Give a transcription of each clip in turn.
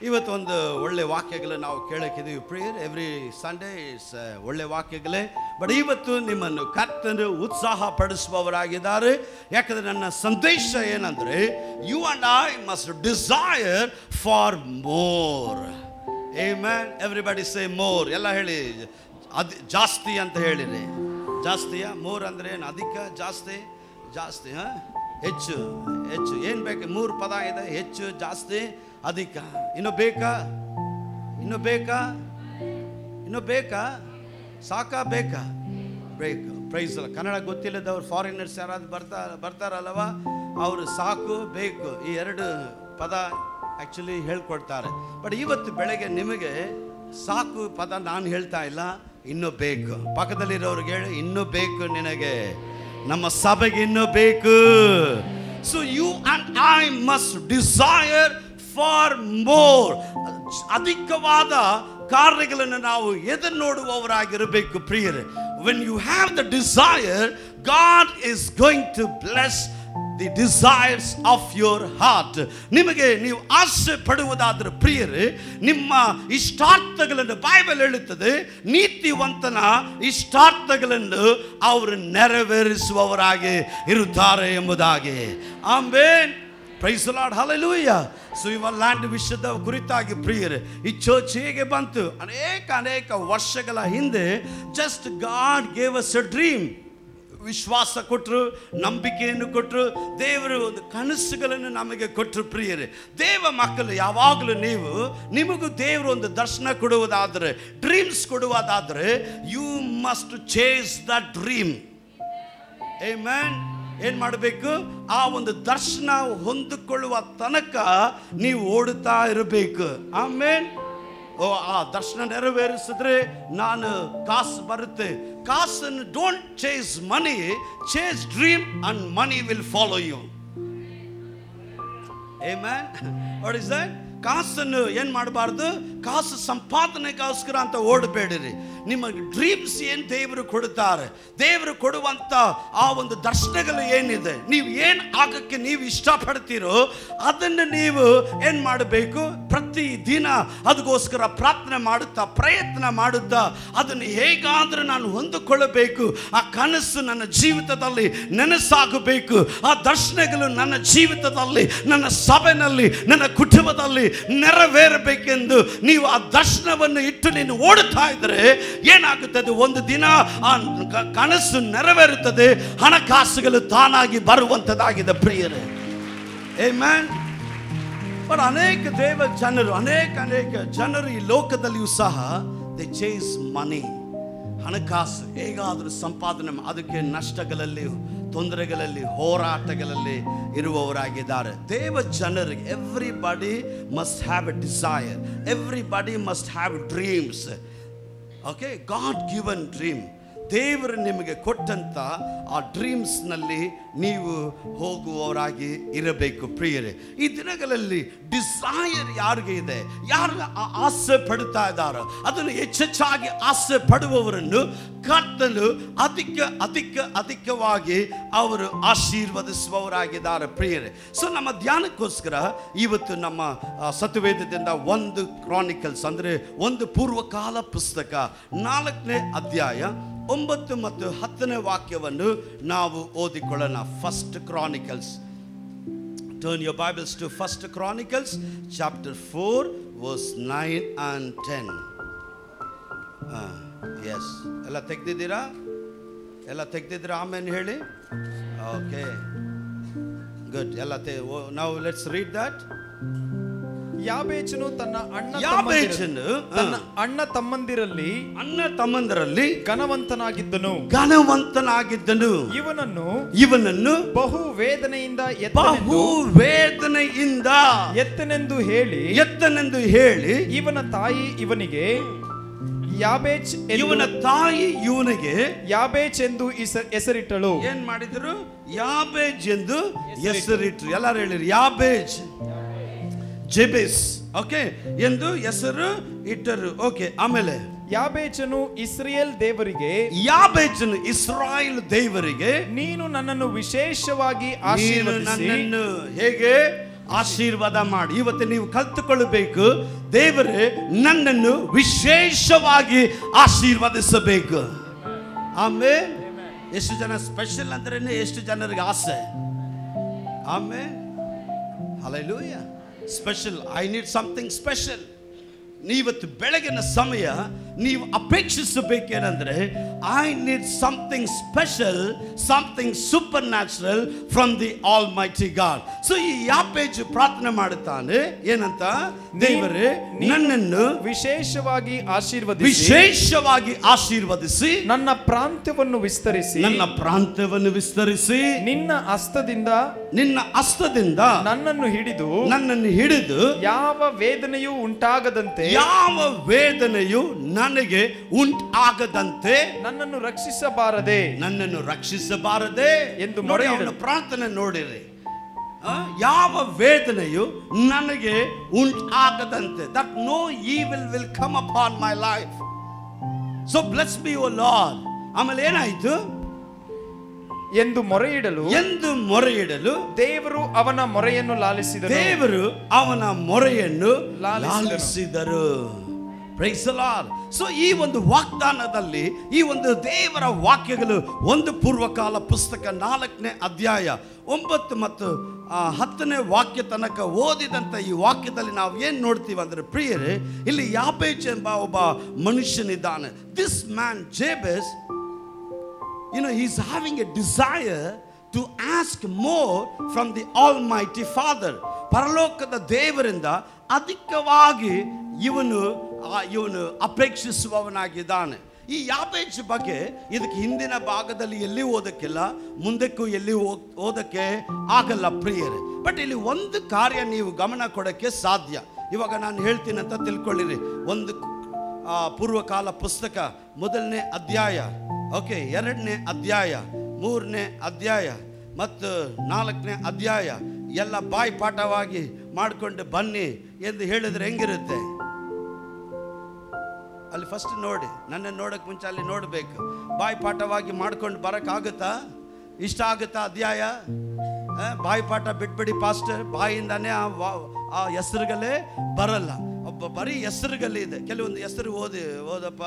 ಇವತ್ತು ಒಂದು ಒಳ್ಳೆ ವಾಕ್ಯಗಳು ನಾವು ಕೇಳಕ್ಕಿದ್ದೀವಿ ಪ್ರೇಯರ್ ಎವ್ರಿ ಸಂಡೇ ಇಸ್ ಒಳ್ಳೆ ವಾಕ್ಯಗಳೇ ಬಟ್ ಇವತ್ತು ನಿಮ್ಮನ್ನು ಕರ್ತನು ಉತ್ಸಾಹ ಪಡಿಸುವವರಾಗಿದ್ದಾರೆ ಯಾಕಂದ್ರೆ ನನ್ನ ಸಂದೇಶ ಏನಂದ್ರೆ you and I must desire for more amen everybody say more ಎಲ್ಲ ಹೇಳಿ ಅದ್ ಜಾಸ್ತಿ ಅಂತ ಹೇಳಿರಿ ಜಾಸ್ತಿಯಾ ಮೋರ್ ಅಂದ್ರೆ ಏನು ಅಧಿಕ ಜಾಸ್ತಿ ಜಾಸ್ತಿ ಹಾ ಹೆಚ್ಚು ಹೆಚ್ಚು ಏನು ಬೇಕು ಮೂರು ಪದ ಇದೆ ಹೆಚ್ಚು ಜಾಸ್ತಿ ಅಧಿಕ ಇನ್ನು ಬೇಕಾ ಇನ್ನು ಬೇಕಾ ಇನ್ನು ಬೇಕಾ ಸಾಕಾ ಬೇಕಾ ಬೇಕು ಪ್ರೈಸ್ ಅಲ್ಲ ಕನ್ನಡ ಗೊತ್ತಿಲ್ಲದವ್ರು ಫಾರಿನರ್ಸ್ ಯಾರಾದ್ರು ಬರ್ತಾ ಬರ್ತಾರಲ್ವ ಅವರು ಸಾಕು ಬೇಕು ಈ ಎರಡು ಪದ ಆ್ಯಕ್ಚುಲಿ ಹೇಳ್ಕೊಡ್ತಾರೆ ಬಟ್ ಇವತ್ತು ಬೆಳಗ್ಗೆ ನಿಮಗೆ ಸಾಕು ಪದ ನಾನು ಹೇಳ್ತಾ ಇಲ್ಲ ಇನ್ನೂ ಬೇಕು ಪಕ್ಕದಲ್ಲಿರೋರಿಗೆ ಹೇಳಿ ಇನ್ನೂ ಬೇಕು ನಿನಗೆ ನಮ್ಮ ಸಭೆಗೆ ಇನ್ನೂ ಬೇಕು so you and I must desire for more ಅಧಿಕವಾದ ಕಾರ್ಯಗಳನ್ನು ನಾವು ಎದುರು ನೋಡುವವರಾಗಿರಬೇಕು ಪ್ರಿಯರೇ when you have the desire God is going to bless the desires of your heart ನಿಮಗೆ ನೀವು ಆಸೆ ಪಡುವುದಾದ್ರೆ ಪ್ರಿಯರೇ ನಿಮ್ಮ ಇಷ್ಟಾರ್ಥಗಳನ್ನು ಬೈಬಲ್ ಹೇಳುತ್ತದೆ ನೀತಿವಂತನ ಇಷ್ಟಾರ್ಥಗಳನ್ನು ಅವರು ನೆರವೇರಿಸುವವರಾಗಿ ಇರುತ್ತಾರೆ ಎಂಬುದಾಗಿ amen praise Lord hallelujah so ಇವ ಲ್ಯಾಂಡ್ ವಿಷಯದ ಕುರಿತಾಗಿ ಪ್ರಿಯರೇ ಈ ಚರ್ಚ್ ಹೇಗೆ ಬಂತು ಅನೇಕ ಅನೇಕ ವರ್ಷಗಳ ಹಿಂದೆ just God gave us a dream ವಿಶ್ವಾಸ ಕೊಟ್ಟರು ನಂಬಿಕೆಯನ್ನು ಕೊಟ್ಟರು ದೇವರು ಒಂದು ಕನಸುಗಳನ್ನು ನಮಗೆ ಕೊಟ್ಟರು ಪ್ರಿಯರೇ ದೇವ ಮಕ್ಕಳು ಯಾವಾಗಲೂ ನೀವು ನಿಮಗೂ ದೇವರು ಒಂದು ದರ್ಶನ ಕೊಡುವುದಾದರೆ ಡ್ರೀಮ್ಸ್ ಕೊಡುವುದಾದರೆ you must chase the dream amen ಏನು ಮಾಡಬೇಕು ಆ ಒಂದು ದರ್ಶನ ಹೊಂದಿಕೊಳ್ಳುವ ತನಕ ನೀವು ಓಡುತ್ತಾ ಇರಬೇಕು ಆಮೇಲೆ ಓ ಆ ದರ್ಶನ ನೆರವೇರಿಸಿದ್ರೆ ನಾನು ಕಾಸು ಬರುತ್ತೆ ಕಾಸನ್ನು don't chase money chase dream and money will follow you amen what is that ಕಾಸನ್ನು ಏನು ಮಾಡಬಾರ್ದು ಕಾಸು ಸಂಪಾದನೆಗೋಸ್ಕರ ಅಂತ ಓಡಬೇಡಿರಿ ನಿಮ್ಮ ಡ್ರೀಮ್ಸ್ ಏನು ದೇವರು ಕೊಡುತ್ತಾರೆ ದೇವರು ಕೊಡುವಂಥ ಆ ಒಂದು ದರ್ಶನಗಳು ಏನಿದೆ ನೀವು ಏನು ಆಗಕ್ಕೆ ನೀವು ಇಷ್ಟಪಡ್ತೀರೋ ಅದನ್ನು ನೀವು ಏನು ಮಾಡಬೇಕು ಪ್ರತಿ ದಿನ ಅದಕ್ಕೋಸ್ಕರ ಪ್ರಾರ್ಥನೆ ಮಾಡುತ್ತಾ ಪ್ರಯತ್ನ ಮಾಡುತ್ತಾ ಅದನ್ನು ಹೇಗಾದರೂ ನಾನು ಹೊಂದಿಕೊಳ್ಳಬೇಕು ಆ ಕನಸು ನನ್ನ ಜೀವಿತದಲ್ಲಿ ನೆನಸಾಗಬೇಕು ಆ ದರ್ಶನಗಳು ನನ್ನ ಜೀವಿತದಲ್ಲಿ ನನ್ನ ಸಭೆಯಲ್ಲಿ ನನ್ನ ಕುಟುಂಬದಲ್ಲಿ ನೆರವೇರಬೇಕೆಂದು ನೀವು ಆ ದರ್ಶನವನ್ನು ಇಟ್ಟು ನೀನು ಓಡುತ್ತಾ ಇದ್ದರೆ ಏನಾಗುತ್ತದೆ ಒಂದು ದಿನ ಆ ಕ- ಕನಸು ನೆರವೇರುತ್ತದೆ ಹಣಕಾಸುಗಳು ತಾನಾಗಿ ಬರುವಂಥದ್ದಾಗಿದೆ ಪ್ರಿಯರೇ ಏ ಮ್ಯಾನ್ ಬಟ್ ಅನೇಕ ದೇವ ಜನರು ಅನೇಕ ಅನೇಕ ಜನರು ಈ ಲೋಕದಲ್ಲಿಯೂ ಸಹ ದೇ ಚೇಸ್ ಮನಿ ಹಣಕಾಸು ಹೇಗಾದರೂ ಸಂಪಾದನೆ ಮಾ- ಅದಕ್ಕೆ ನಷ್ಟಗಳಲ್ಲಿ ತೊಂದರೆಗಳಲ್ಲಿ ಹೋರಾಟಗಳಲ್ಲಿ ಇರುವವರಾಗಿದ್ದಾರೆ ದೇವ ಜನರಿಗೆ everybody must have a desire everybody must have dreams okay God given dream ದೇವರು ನಿಮಗೆ ಕೊಟ್ಟಂತ ಆ ಡ್ರೀಮ್ಸ್ನಲ್ಲಿ ನೀವು ಹೋಗುವವರಾಗಿ ಇರಬೇಕು ಪ್ರಿಯರೇ ಈ ದಿನಗಳಲ್ಲಿ ಡಿಸೈರ್ ಯಾರಿಗೆ ಇದೆ ಯಾರು ಆ ಆಸೆ ಪಡ್ತಾ ಇದ್ದಾರೋ ಅದನ್ನು ಹೆಚ್ಚೆಚ್ಚಾಗಿ ಆಸೆ ಪಡುವವರನ್ನು ಕರ್ತನು ಅಧಿಕ ಅಧಿಕ ಅಧಿಕವಾಗಿ ಅವರು ಆಶೀರ್ವದಿಸುವವರಾಗಿದ್ದಾರೆ ಪ್ರಿಯರೇ ಸೊ ನಮ್ಮ ಧ್ಯಾನಕ್ಕೋಸ್ಕರ ಇವತ್ತು ನಮ್ಮ ಆ, ಸತ್ಯವೇದದಿಂದ ಒಂದು ಕ್ರಾನಿಕಲ್ಸ್ ಅಂದರೆ ಒಂದು ಪೂರ್ವಕಾಲ ಪುಸ್ತಕ ನಾಲ್ಕನೇ ಅಧ್ಯಾಯ ಒಂಬತ್ತು ಮತ್ತು ಹತ್ತನೇ ವಾಕ್ಯವನ್ನು ನಾವು ಓದಿಕೊಳ್ಳೋಣ first Chronicles Turn your Bibles to First Chronicles chapter 4 verse 9 and 10. Ah, yes. ಎಲ್ಲ ತೆಗ್ದಿದ್ದೀರಾ ಎಲ್ಲ ತೆಗ್ದಿದ್ದೀರಾ ಆಮೇಲೆ ಹೇಳಿ ಓಕೆ ಗುಡ್ ಎಲ್ಲ ತೆ ನಾವು ಲೆಟ್ಸ್ ರೀಡ್ ದಟ್ ಯಾಬೇಚನು ತನ್ನ ಅಣ್ಣ ಯಾಬೇಚನು, ತಮ್ಮಂದಿರ- ತನ್ನ ಅಣ್ಣ ತಮ್ಮಂದಿರಲ್ಲಿ ಅಣ್ಣ ತಮ್ಮಂದರಲ್ಲಿ ಘನವಂತನಾಗಿದ್ದನು ಘನವಂತನಾಗಿದ್ದನು ಇವನನ್ನು ಇವನನ್ನು ಬಹು ವೇದನೆಯಿಂದ ಬಹು ಎತ್ತನೆಂದು ವೇದನೆಯಿಂದ ಎತ್ತನೆಂದು ಹೇಳಿ ಎತ್ತನೆಂದು ಹೇಳಿ ಇವನ ತಾಯಿ ಇವನಿಗೆ ಯಾಬೇಚ್ ಎಂದು- ಇವನ ತಾಯಿ ಇವನಿಗೆ ಯಾಬೇಚ್ ಎಂದು ಇಸ- ಹೆಸರಿಟ್ಟಳು ಏನ್ ಮಾಡಿದ್ರು ಯಾಬೇಜ್ ಎಂದು ಹೆಸರಿಟ್ರು ಎಲ್ಲರೂ ಹೇಳಿರಿ ಯಾಬೇಜ್ ಜೆಬೆಸ್ ಓಕೆ ಎಂದು ಹೆಸರು ಇಟ್ಟರು ಓಕೆ ಆಮೇಲೆ ಯಾಬೇಚನು ಇಸ್ರೇಲ್ ದೇವರಿಗೆ ಯಾಬೇಜನು ಇಸ್ರಾಯೇಲ್ ದೇವರಿಗೆ ನೀನು ನನ್ನನ್ನು ವಿಶೇಷವಾಗಿ ನೀನು ಆಶೀರ್ವದಿಸಿ ನನ್ನನ್ನು ಹೇಗೆ ಆಶೀರ್ವಾದ ಮಾಡಿ ಇವತ್ತು ನೀವು ಕಲ್ತುಕೊಳ್ಳಬೇಕು ದೇವರೇ ನನ್ನನ್ನು ವಿಶೇಷವಾಗಿ ಆಶೀರ್ವದಿಸಬೇಕು ಆಮೇಲೆ ಎಷ್ಟು ಜನ ಸ್ಪೆಷಲ್ ಅಂದ್ರೇನೆ ಎಷ್ಟು ಜನರಿಗೆ ಆಸೆ ಆಮೇಲೆ hallelujah special I need something special ನೀವತ್ತು ಬೆಳಗಿನ ಸಮಯ ನೀವು ಅಪೇಕ್ಷಿಸಬೇಕೇನೆಂದ್ರೆ I need something special something supernatural from the almighty God so ಈ ಯಾಪೇಜ್ ಪ್ರಾರ್ಥನೆ ಮಾಡುತ್ತಾನೆ ಏನಂತ ದೇವರೇ ನನ್ನನ್ನು ವಿಶೇಷವಾಗಿ ಆಶೀರ್ವದಿಸಿ ವಿಶೇಷವಾಗಿ ಆಶೀರ್ವದಿಸಿ ನನ್ನ ಪ್ರಾಂತ್ಯವನ್ನು ವಿಸ್ತರಿಸಿ ನನ್ನ ಪ್ರಾಂತ್ಯವನ್ನು ವಿಸ್ತರಿಸಿ ನಿನ್ನ ಹಸ್ತದಿಂದ ನಿನ್ನ ಹಸ್ತದಿಂದ ನನ್ನನ್ನು ಹಿಡಿದು ನನ್ನನ್ನು ಹಿಡಿದು ಯಾವ ವೇದನೆಯೂ ಉಂಟಾಗದಂತೆ ಯಾವ ವೇದನೆಯು ನನಗೆ ಉಂಟಾಗದಂತೆ ನನ್ನನ್ನು ರಕ್ಷಿಸಬಾರದೆ ನನ್ನನ್ನು ರಕ್ಷಿಸಬಾರದೆ ಎಂದು ನೋಡಿ ಮೊರೆಯಿಡು. ಅವನ ಪ್ರಾರ್ಥನೆ ನೋಡಿರಿ ಆ, ಯಾವ ವೇದನೆಯು ನನಗೆ ಉಂಟಾಗದಂತೆ that no evil will come upon my life so bless be O Lord ಆಮೇಲೆ ಏನಾಯ್ತು ಎಂದು ಮೊರೆಯಿಡಲು ಎಂದು ಮೊರೆಯಿಡಲು ದೇವರು ಅವನ ಮೊರೆಯನ್ನು ಲಾಲಿಸಿದನು ದೇವರು ಅವನ ಮೊರೆಯನ್ನು ಲಾಲಿಸಿದನು. ಲಾಲಿಸಿದರು ಸೊ ಈ ಒಂದು ವಾಗ್ದಾನದಲ್ಲಿ ಈ ಒಂದು ದೇವರ ವಾಕ್ಯಗಳು ಒಂದು ಪೂರ್ವಕಾಲ ಪುಸ್ತಕ ನಾಲ್ಕನೇ ಅಧ್ಯಾಯ ಒಂಬತ್ತು ಮತ್ತು ಆ, ಹತ್ತನೇ ವಾಕ್ಯ ತನಕ ಓದಿದಂಥ ಈ ವಾಕ್ಯದಲ್ಲಿ ನಾವು ಏನು ನೋಡ್ತೀವಿ ಅಂದರೆ ಪ್ರಿಯರೇ ಇಲ್ಲಿ ಯಾಬೇಜ್ ಎಂಬ ಒಬ್ಬ ಮನುಷ್ಯನಿದ್ದಾನೆ this man Jabez you know, he's having a desire to ask more from the Almighty Father. ಪರಲೋಕದ ದೇವರಿಂದ ಅಧಿಕವಾಗಿ ಇವನು ಆ, ಇವನು ಅಪೇಕ್ಷಿಸುವವನಾಗಿದ್ದಾನೆ ಈ ಯಾಬೇಜ್ ಬಗ್ಗೆ ಇದಕ್ಕೆ ಹಿಂದಿನ ಭಾಗದಲ್ಲಿ ಎಲ್ಲಿ ಓದಕ್ಕಿಲ್ಲ ಮುಂದಕ್ಕೂ ಎಲ್ಲಿ ಹೋಗ್- ಓದಕ್ಕೆ ಆಗಲ್ಲ ಪ್ರಿಯರೇ ಬಟ್ ಇಲ್ಲಿ ಒಂದು ಕಾರ್ಯ ನೀವು ಗಮನ ಕೊಡಕ್ಕೆ ಸಾಧ್ಯ ಇವಾಗ ನಾನು ಹೇಳ್ತೀನಿ ಅಂತ ತಿಳ್ಕೊಳ್ಳಿರಿ ಒಂದು ಆ, ಪೂರ್ವಕಾಲ ಪುಸ್ತಕ ಮೊದಲನೇ ಅಧ್ಯಾಯ ಓಕೆ ಎರಡನೇ ಅಧ್ಯಾಯ ಮೂರನೇ ಅಧ್ಯಾಯ ಮತ್ತು ನಾಲ್ಕನೇ ಅಧ್ಯಾಯ ಎಲ್ಲ ಬಾಯಿ ಪಾಠವಾಗಿ ಮಾಡಿಕೊಂಡು ಬನ್ನಿ ಎಂದು ಹೇಳಿದ್ರೆ ಹೆಂಗಿರುತ್ತೆ ಅಲ್ಲಿ ಫಸ್ಟ್ ನೋಡಿ ನನ್ನ ನೋಡಕ್ ಮುಂಚೆ ಅಲ್ಲಿ ನೋಡಬೇಕು ಬಾಯಿ ಪಾಠವಾಗಿ ಮಾಡ್ಕೊಂಡು ಬರೋಕ್ಕಾಗುತ್ತಾ ಇಷ್ಟ ಆಗುತ್ತಾ ಅಧ್ಯಾಯ ಆ, ಬಾಯಿ ಪಾಠ ಬಿಟ್ಬಿಡಿ ಪಾಸ್ಟರ್ ಬಾಯಿಂದಾನೇ ಆ ವಾ- ಆ ಹೆಸರುಗಳೇ ಬರಲ್ಲ ಒಬ್ಬ ಬರೀ ಹೆಸರುಗಲ್ಲಿ ಇದೆ ಕೆಲವೊಂದು ಹೆಸರು ಓದಿ ಓದಪ್ಪ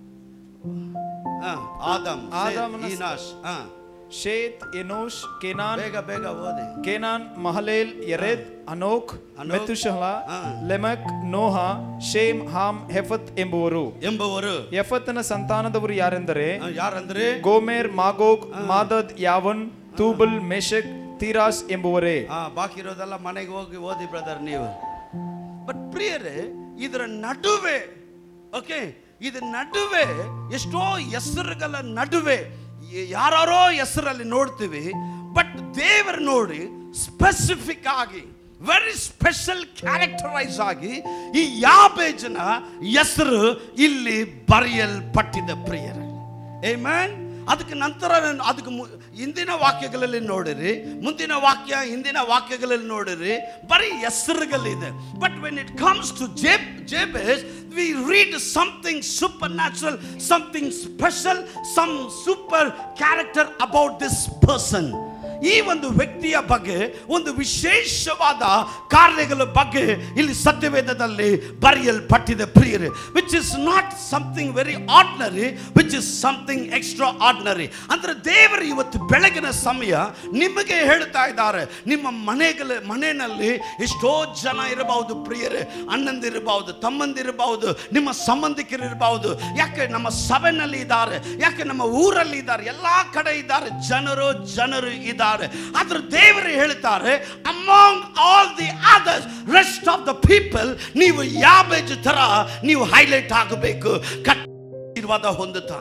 ಹಾ, ಆದಮ್ ಆದಾಮನ ಸ- ಈನಾಶ್ ಹಾ ಶೇತ್ ಎನೋಷ್ ಕೆನಾನ್ ಬೇಗ ಬೇಗ ಓದಿ ಕೇನಾನ್ ಮಹಲೇಲ್ ಯರೆದ್ ಅನೋಕ್ ಅನೋಕ್, ಮೆತುಶಲ ಹಾ. ಲೆಮಕ್ ನೋಹ ಶೇಮ್ ಹಾಮ್ ಹೆಫತ್ ಎಂಬುವರು ಎಂಬುವರು ಯಫತನ ಸಂತಾನದವರು ಯಾರೆಂದರೆ ಆ, ಯಾರಂದ್ರೆ ಗೋಮೇರ್ ಮಾಗೋಗ್ ಮಾದದ್ ಯಾವನ್ ತೂಬಲ್ ಮೆಷಕ್ ತೀರಾಸ್ ಎಂಬುವರೇ ಆ ಬಾಕಿ ಇರೋದೆಲ್ಲ ಮನೆಗೆ ಹೋಗಿ ಓದಿ ಬ್ರದರ್ ನೀವು ಬಟ್ ಪ್ರಿಯರೇ ಇದರ ನಡುವೆ ಓಕೆ ಇದ್ರ ನಡುವೆ ಎಷ್ಟೋ ಹೆಸರುಗಳ ನಡುವೆ ಯಾರೋ ಹೆಸರಲ್ಲಿ ನೋಡ್ತೀವಿ ಬಟ್ ದೇವರು ನೋಡಿ ಸ್ಪೆಸಿಫಿಕ್ ಆಗಿ ವೆರಿ ಸ್ಪೆಷಲ್ ಕ್ಯಾರೆಕ್ಟರೈಸ್ ಆಗಿ ಈ ಯಾಬೇಜನ ಹೆಸರು ಇಲ್ಲಿ ಬರೆಯಲ್ಪಟ್ಟಿದೆ ಪ್ರಿಯರೇ ಏಮ್ಯಾನ್ ಅದಕ್ಕೆ ನಂತರ ನಾನು ಅದಕ್ಕೆ ಮು- ಹಿಂದಿನ ವಾಕ್ಯಗಳಲ್ಲಿ ನೋಡಿರಿ ಮುಂದಿನ ವಾಕ್ಯ ಹಿಂದಿನ ವಾಕ್ಯಗಳಲ್ಲಿ ನೋಡಿರಿ ಬರೀ ಹೆಸರುಗಳಿದೆ but when it comes to ಜೇಬ್ Jabez we read something supernatural something special some super character about this person ಈ ಒಂದು ವ್ಯಕ್ತಿಯ ಬಗ್ಗೆ ಒಂದು ವಿಶೇಷವಾದ ಕಾರ್ಯಗಳ ಬಗ್ಗೆ ಇಲ್ಲಿ ಸತ್ಯವೇದದಲ್ಲಿ ಬರೆಯಲ್ಪಟ್ಟಿದೆ ಪ್ರಿಯರೇ which is not something very ordinary which is something extraordinary ಅಂದ್ರೆ ದೇವರು ಇವತ್ತು ಬೆಳಗಿನ ಸಮಯ ನಿಮಗೆ ಹೇಳ್ತಾ ಇದ್ದಾರೆ ನಿಮ್ಮ ಮನೆಗಳ ಮನೆಯಲ್ಲಿ ಎಷ್ಟೋ ಜನ ಇರಬಹುದು ಪ್ರಿಯರೇ ಅಣ್ಣಂದಿರಬಹುದು ತಮ್ಮಂದಿರಬಹುದು ನಿಮ್ಮ ಸಂಬಂಧಿಕರಿರಬಹುದು ಯಾಕೆ ನಮ್ಮ ಸಭೆನಲ್ಲಿ ಇದ್ದಾರೆ ಯಾಕೆ ನಮ್ಮ ಊರಲ್ಲಿ ಇದ್ದಾರೆ ಎಲ್ಲಾ ಕಡೆ ಇದ್ದಾರೆ ಜನರು ಜನರು ಇದ್ದಾರೆ ಆದ್ರೆ ದೇವರು ಹೇಳ್ತಾರೆ among all the others rest of the people ನೀವು ಯಾಬೇಜ್ ತರ ನೀವು ಹೈಲೈಟ್ ಆಗಬೇಕು ಕಟ್ ಆಶೀರ್ವಾದ ಹೊಂದುತ್ತಾ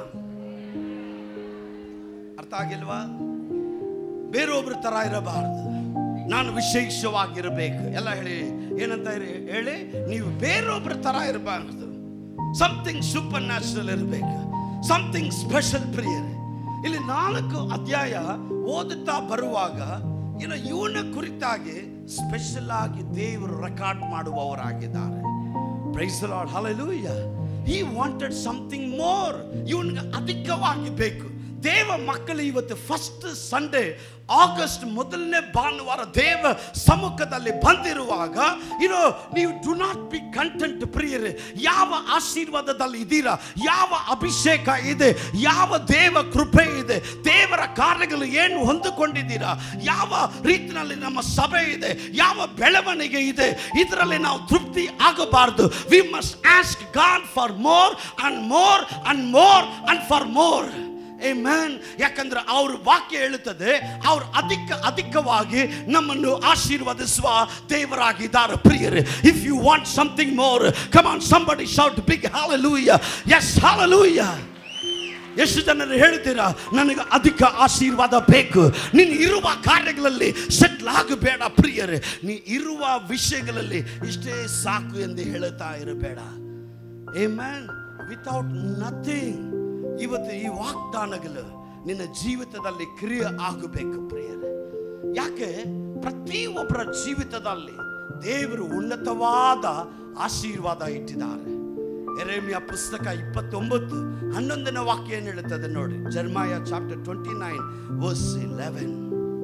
ಅರ್ಥ ಆಗಿಲ್ವಾ ಬೇರೊಬ್ರ ತರ ಇರಬಾರದು ನಾನು ವಿಶೇಷವಾಗಿರಬೇಕು ಎಲ್ಲ ಹೇಳಿ ಏನಂತ ಇರಿ- ಹೇಳಿ ನೀವು ಬೇರೊಬ್ರ ತರ ಇರಬಾರದು ಸಮಥಿಂಗ್ ಸೂಪರ್ ನ್ಯಾಚುರಲ್ ಇರಬೇಕು ಸಮಥಿಂಗ್ ಸ್ಪೆಷಲ್ ಪ್ರಿಯರ್ ಇಲ್ಲಿ ನಾಲ್ಕು ಅಧ್ಯಾಯ ಓದುತ್ತಾ ಬರುವಾಗ ಏನು ಇವನ ಕುರಿತಾಗಿ ಸ್ಪೆಷಲ್ ಆಗಿ ದೇವರು ರೆಕಾರ್ಡ್ ಮಾಡುವವರಾಗಿದ್ದಾರೆ praise the Lord hallelujah he wanted something more ಇವನಿಗೆ ಅಧಿಕವಾಗಿ ಬೇಕು ದೇವ ಮಕ್ಕಳು ಇವತ್ತು ಫಸ್ಟ್ ಸಂಡೇ ಆಗಸ್ಟ್ ಮೊದಲನೇ ಭಾನುವಾರ ದೇವ ಸಮ್ಮುಖದಲ್ಲಿ ಬಂದಿರುವಾಗ ಇರೋ ನೀವು ಡು ನಾಟ್ ಬಿ ಕಂಟೆಂಟ್ ಪ್ರಿಯರೇ ಯಾವ ಆಶೀರ್ವಾದದಲ್ಲಿ ಇದ್ದೀರಾ ಯಾವ ಅಭಿಷೇಕ ಇದೆ ಯಾವ ದೇವ ಕೃಪೆ ಇದೆ ದೇವರ ಕಾರ್ಯಗಳು ಏನು ಹೊಂದಿಕೊಂಡಿದ್ದೀರಾ ಯಾವ ರೀತಿಯಲ್ಲಿ ನಮ್ಮ ಸಭೆ ಇದೆ ಯಾವ ಬೆಳವಣಿಗೆ ಇದೆ ಇದರಲ್ಲಿ ನಾವು ತೃಪ್ತಿ ಆಗಬಾರದು we must ask God for more and more and more and for more man ಯಾಕಂದ್ರೆ ಅವ್ರ ವಾಕ್ಯ ಹೇಳುತ್ತದೆ ಅವ್ರು ಅಧಿಕ ಅಧಿಕವಾಗಿ ನಮ್ಮನ್ನು ಆಶೀರ್ವದಿಸುವ ದೇವರಾಗಿದ್ದಾರೆ ಪ್ರಿಯರೇ if you want something more come on somebody shout big hallelujah yes hallelujah ಎಷ್ಟು ಜನರು ಹೇಳ್ತೀರಾ ನನಗೆ ಅಧಿಕ ಆಶೀರ್ವಾದ ಬೇಕು ನೀನು ಇರುವ ಕಾರ್ಯಗಳಲ್ಲಿ ಸೆಟ್ಲ್ ಆಗಬೇಡ ಪ್ರಿಯರೇ ನೀ ಇರುವ ವಿಷಯಗಳಲ್ಲಿ ಇಷ್ಟೇ ಸಾಕು ಎಂದು ಹೇಳುತ್ತಾ ಇರಬೇಡ ಏ ಮ್ಯಾನ್ ವಿತೌಟ್ ನಥಿಂಗ್ ಇವತ್ತು ಈ ವಾಗ್ದಾನಗಳು ನಿನ್ನ ಜೀವಿತದಲ್ಲಿ ಕ್ರಿಯೆ ಆಗಬೇಕು ಪ್ರಿಯರೇ ಯಾಕೆ ಪ್ರತಿಯೊಬ್ಬರ ಜೀವಿತದಲ್ಲಿ ದೇವರು ಉನ್ನತವಾದ ಆಶೀರ್ವಾದ ಇಟ್ಟಿದ್ದಾರೆ ಎರೆಮಿಯ ಪುಸ್ತಕ ಇಪ್ಪತ್ತೊಂಬತ್ತು ಹನ್ನೊಂದನೇ ವಾಕ್ಯ ಏನು ಹೇಳುತ್ತದೆ ನೋಡಿ Jeremiah chapter twenty nine verse eleven